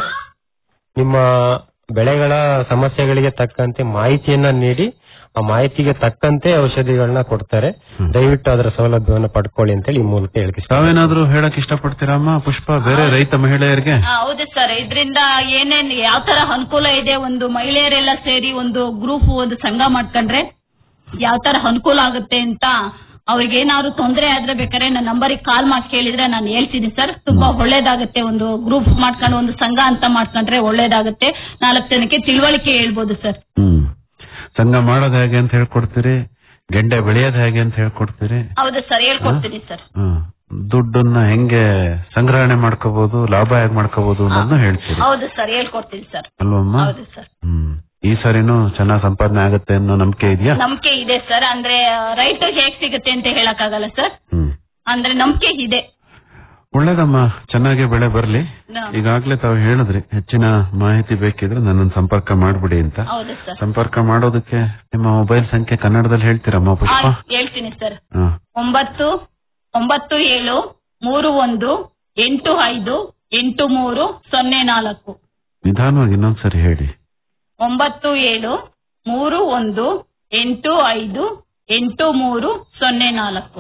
ನಿಮ್ಮ ಬೆಳೆಗಳ ಸಮಸ್ಯೆಗಳಿಗೆ ತಕ್ಕಂತೆ ಮಾಹಿತಿಯನ್ನ ನೀಡಿ ಆ ಮಾಹಿತಿಗೆ ತಕ್ಕಂತೆ ಔಷಧಿಗಳನ್ನ ಕೊಡ್ತಾರೆ ದಯವಿಟ್ಟು ಅದರ ಸೌಲಭ್ಯವನ್ನು ಪಡ್ಕೊಳ್ಳಿ ಅಂತೇಳಿ ಈ ಮೂಲಕ ಹೇಳಿಕೆ ತಾವೇನಾದ್ರೂ ಹೇಳಕ್ ಇಷ್ಟಪಡ್ತೀರಮ್ಮ ಪುಷ್ಪ ಬೇರೆ ರೈತ ಮಹಿಳೆಯರಿಗೆ ಆ, ಹೌದು ಸರ್ ಇದರಿಂದ ಏನೇನ್ ಯಾವ ತರ ಅನುಕೂಲ ಇದೆ ಒಂದು ಮಹಿಳೆಯರೆಲ್ಲ ಸೇರಿ ಒಂದು ಗ್ರೂಪ್ ಒಂದು ಸಂಘ ಮಾಡ್ಕೊಂಡ್ರೆ ಯಾವ ತರ ಅನುಕೂಲ ಆಗುತ್ತೆ ಅಂತ ಅವ್ರಿಗೆ ಏನಾದ್ರು ತೊಂದರೆ ಆದ್ರೆ ಬೇಕಾದ್ರೆ ನನ್ನ ನಂಬರಿಗೆ ಕಾಲ್ ಮಾಡಿ ಕೇಳಿದ್ರೆ ನಾನು ಹೇಳ್ತೀನಿ ಸರ್ ತುಂಬಾ ಒಳ್ಳೇದಾಗುತ್ತೆ ಒಂದು ಗ್ರೂಪ್ ಮಾಡ್ಕೊಂಡು ಒಂದು ಸಂಘ ಅಂತ ಮಾಡ್ಕೊಂಡ್ರೆ ಒಳ್ಳೇದಾಗುತ್ತೆ ನಾಲ್ಕು ಜನಕ್ಕೆ ತಿಳುವಳಿಕೆ ಹೇಳ್ಬೋದು ಸರ್ ಹ್ಮ್ ಸಂಘ ಮಾಡೋದ್ ಹೇಗೆ ಅಂತ ಹೇಳ್ಕೊಡ್ತೀರಿ ಗೆಂಡೆ ಬೆಳೆಯೋದ್ ಹೇಗೆ ಅಂತ ಹೇಳ್ಕೊಡ್ತೀರಿ ಹೌದು ಸರ್ ಹೇಳ್ಕೊಡ್ತೀನಿ ಸರ್ ಹ್ಮ್ ದುಡ್ಡನ್ನ ಹೆಂಗೆ ಸಂಗ್ರಹಣೆ ಮಾಡ್ಕೋಬಹುದು ಲಾಭ ಹೇಗ್ ಮಾಡ್ಕೋಬಹುದು ಅನ್ನೋದನ್ನ ಹೇಳ್ತೀರಿ ಹೌದು ಸರ್ ಹೇಳ್ಕೊಡ್ತೀನಿ ಸರ್ ಅಲ್ವಮ್ಮ ಹೌದು ಸರ್ ಹ್ಮ್ ಈ ಸರಿನೂ ಚೆನ್ನಾಗ್ ಸಂಪಾದನೆ ಆಗುತ್ತೆ ಅನ್ನೋ ನಂಬಿಕೆ ಇದೆಯಾ ನಂಬಿಕೆ ಇದೆ ಸರ್ ಅಂದ್ರೆ ರೈಟ್ ಹೇಗ್ ಸಿಗುತ್ತೆ ಅಂತ ಹೇಳಕ್ಕಾಗಲ್ಲ ಸರ್ ಅಂದ್ರೆ ನಂಬಿಕೆ ಇದೆ ಒಳ್ಳೇದಮ್ಮ ಚೆನ್ನಾಗಿ ಬೆಳೆ ಬರ್ಲಿ ನ- ಈಗಾಗ್ಲೇ ತಾವು ಹೇಳಿದ್ರಿ ಹೆಚ್ಚಿನ ಮಾಹಿತಿ ಬೇಕಿದ್ರೆ ನನ್ನನ್ನು ಸಂಪರ್ಕ ಮಾಡ್ಬಿಡಿ ಅಂತ ಹೌದು ಸರ್ ಸಂಪರ್ಕ ಮಾಡೋದಕ್ಕೆ ನಿಮ್ಮ ಮೊಬೈಲ್ ಸಂಖ್ಯೆ ಕನ್ನಡದಲ್ಲಿ ಹೇಳ್ತೀರಮ್ಮ ಆ, ಪುಷ್ಪ ಹೇಳ್ತೀನಿ ಸರ್ ಹಾ. ಒಂಬತ್ತು ಒಂಬತ್ತು ಏಳು ಮೂರು ಒಂದು ಎಂಟು ಐದು ಎಂಟು ಮೂರು ಸೊನ್ನೆ ನಾಲ್ಕು ನಿಧಾನವಾಗಿ ಇನ್ನೊಂದ್ಸರಿ ಹೇಳಿ ಒಂಬತ್ತು ಏಳು ಮೂರು ಒಂದು ಎಂಟು ಐದು ಎಂಟು ಮೂರು ಸೊನ್ನೆ ನಾಲ್ಕು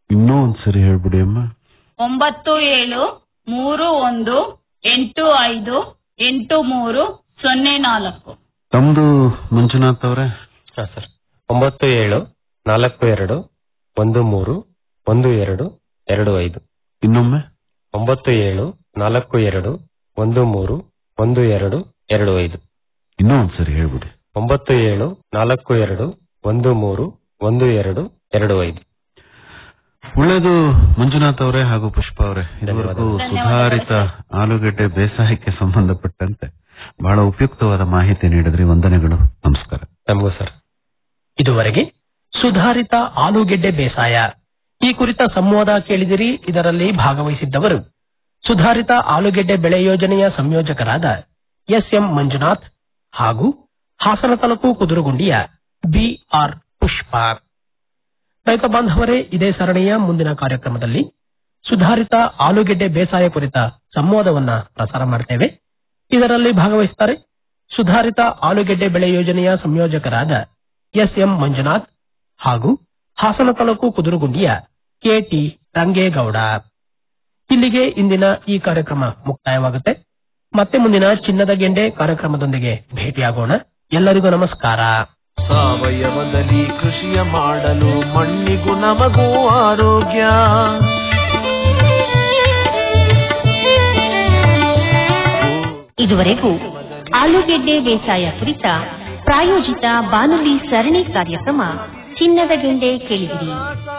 ಇನ್ನೂ ಒಂದ್ಸರಿ ಹೇಳ್ಬಿಡಿ ಅಮ್ಮ ಒಂಬತ್ತು ಏಳು ಮೂರು ಒಂದು ಎಂಟು ಐದು ಎಂಟು ಮೂರು ಸೊನ್ನೆ ನಾಲ್ಕು ತಮ್ದು ಮಂಜುನಾಥ್ ಅವರೇ ಹಾ ಸರ್ ಒಂಬತ್ತು ಏಳು ನಾಲ್ಕು ಎರಡು ಒಂದು ಮೂರು ಒಂದು ಎರಡು ಎರಡು ಐದು ಇನ್ನೊಮ್ಮೆ ಒಂಬತ್ತು ಏಳು ನಾಲ್ಕು ಎರಡು ಒಂದು ಮೂರು ಒಂದು ಎರಡು ಎರಡು ಐದು ಇನ್ನೂ ಒಂದ್ಸರಿ ಹೇಳ್ಬಿಡಿ ಒಂಬತ್ತು ಏಳು ನಾಲ್ಕು ಎರಡು ಒಂದು ಮೂರು ಒಂದು ಎರಡು ಎರಡು ಐದು ಒಳ್ಳೇದು ಮಂಜುನಾಥ್ ಅವರೇ ಹಾಗೂ ಪುಷ್ಪ ಅವರೇ ಇದುವರೆಗೂ ಸುಧಾರಿತ ಆಲೂಗೆಡ್ಡೆ ಬೇಸಾಯಕ್ಕೆ ಸಂಬಂಧಪಟ್ಟಂತೆ ಬಹಳ ಉಪಯುಕ್ತವಾದ ಮಾಹಿತಿ ನೀಡಿದ್ರಿ ವಂದನೆಗಳು ನಮಸ್ಕಾರ ತಮಗೂ ಸರ್ ಇದುವರೆಗೆ ಸುಧಾರಿತ ಆಲೂಗೆಡ್ಡೆ ಬೇಸಾಯ ಈ ಕುರಿತ ಸಂವಾದ ಕೇಳಿದಿರಿ ಇದರಲ್ಲಿ ಭಾಗವಹಿಸಿದ್ದವರು ಸುಧಾರಿತ ಆಲೂಗೆಡ್ಡೆ ಬೆಳೆ ಯೋಜನೆಯ ಸಂಯೋಜಕರಾದ ಎಸ್ಎಂ ಮಂಜುನಾಥ್ ಹಾಗೂ ಹಾಸನ ತಾಲೂಕು ಕುದುರುಗುಂಡಿಯ ಬಿಆರ್ ಪುಷ್ಪ ರೈತ ಬಾಂಧವರೇ ಇದೇ ಸರಣಿಯ ಮುಂದಿನ ಕಾರ್ಯಕ್ರಮದಲ್ಲಿ ಸುಧಾರಿತ ಆಲೂಗೆಡ್ಡೆ ಬೇಸಾಯ ಕುರಿತ ಸಂವಾದವನ್ನ ಪ್ರಸಾರ ಮಾಡ್ತೇವೆ ಇದರಲ್ಲಿ ಭಾಗವಹಿಸುತ್ತಾರೆ ಸುಧಾರಿತ ಆಲೂಗೆಡ್ಡೆ ಬೆಳೆ ಯೋಜನೆಯ ಸಂಯೋಜಕರಾದ ಎಸ್ಎಂ ಮಂಜುನಾಥ್ ಹಾಗೂ ಹಾಸನ ತಾಲೂಕು ಕುದುರುಗುಂಡಿಯ ಕೆಟಿ ರಂಗೇಗೌಡ ಇಲ್ಲಿಗೆ ಇಂದಿನ ಈ ಕಾರ್ಯಕ್ರಮ ಮುಕ್ತಾಯವಾಗುತ್ತೆ ಮತ್ತೆ ಮುಂದಿನ ಚಿನ್ನದ ಗೆಂಡೆ ಕಾರ್ಯಕ್ರಮದೊಂದಿಗೆ ಭೇಟಿಯಾಗೋಣ ಎಲ್ಲರಿಗೂ ನಮಸ್ಕಾರ ಸಾವಯವದಲ್ಲಿ ಕೃಷಿಯ ಮಾಡಲು ಮಣ್ಣಿಗೂ ನಮಗೂ ಆರೋಗ್ಯ ಇದುವರೆಗೂ ಆಲೂಗೆಡ್ಡೆ ಬೇಸಾಯ ಕುರಿತ ಪ್ರಾಯೋಜಿತ ಬಾನುಲಿ ಸರಣಿ ಕಾರ್ಯಕ್ರಮ ಚಿನ್ನದ ಗೆಂಡೆ ಕೇಳಿದಿರಿ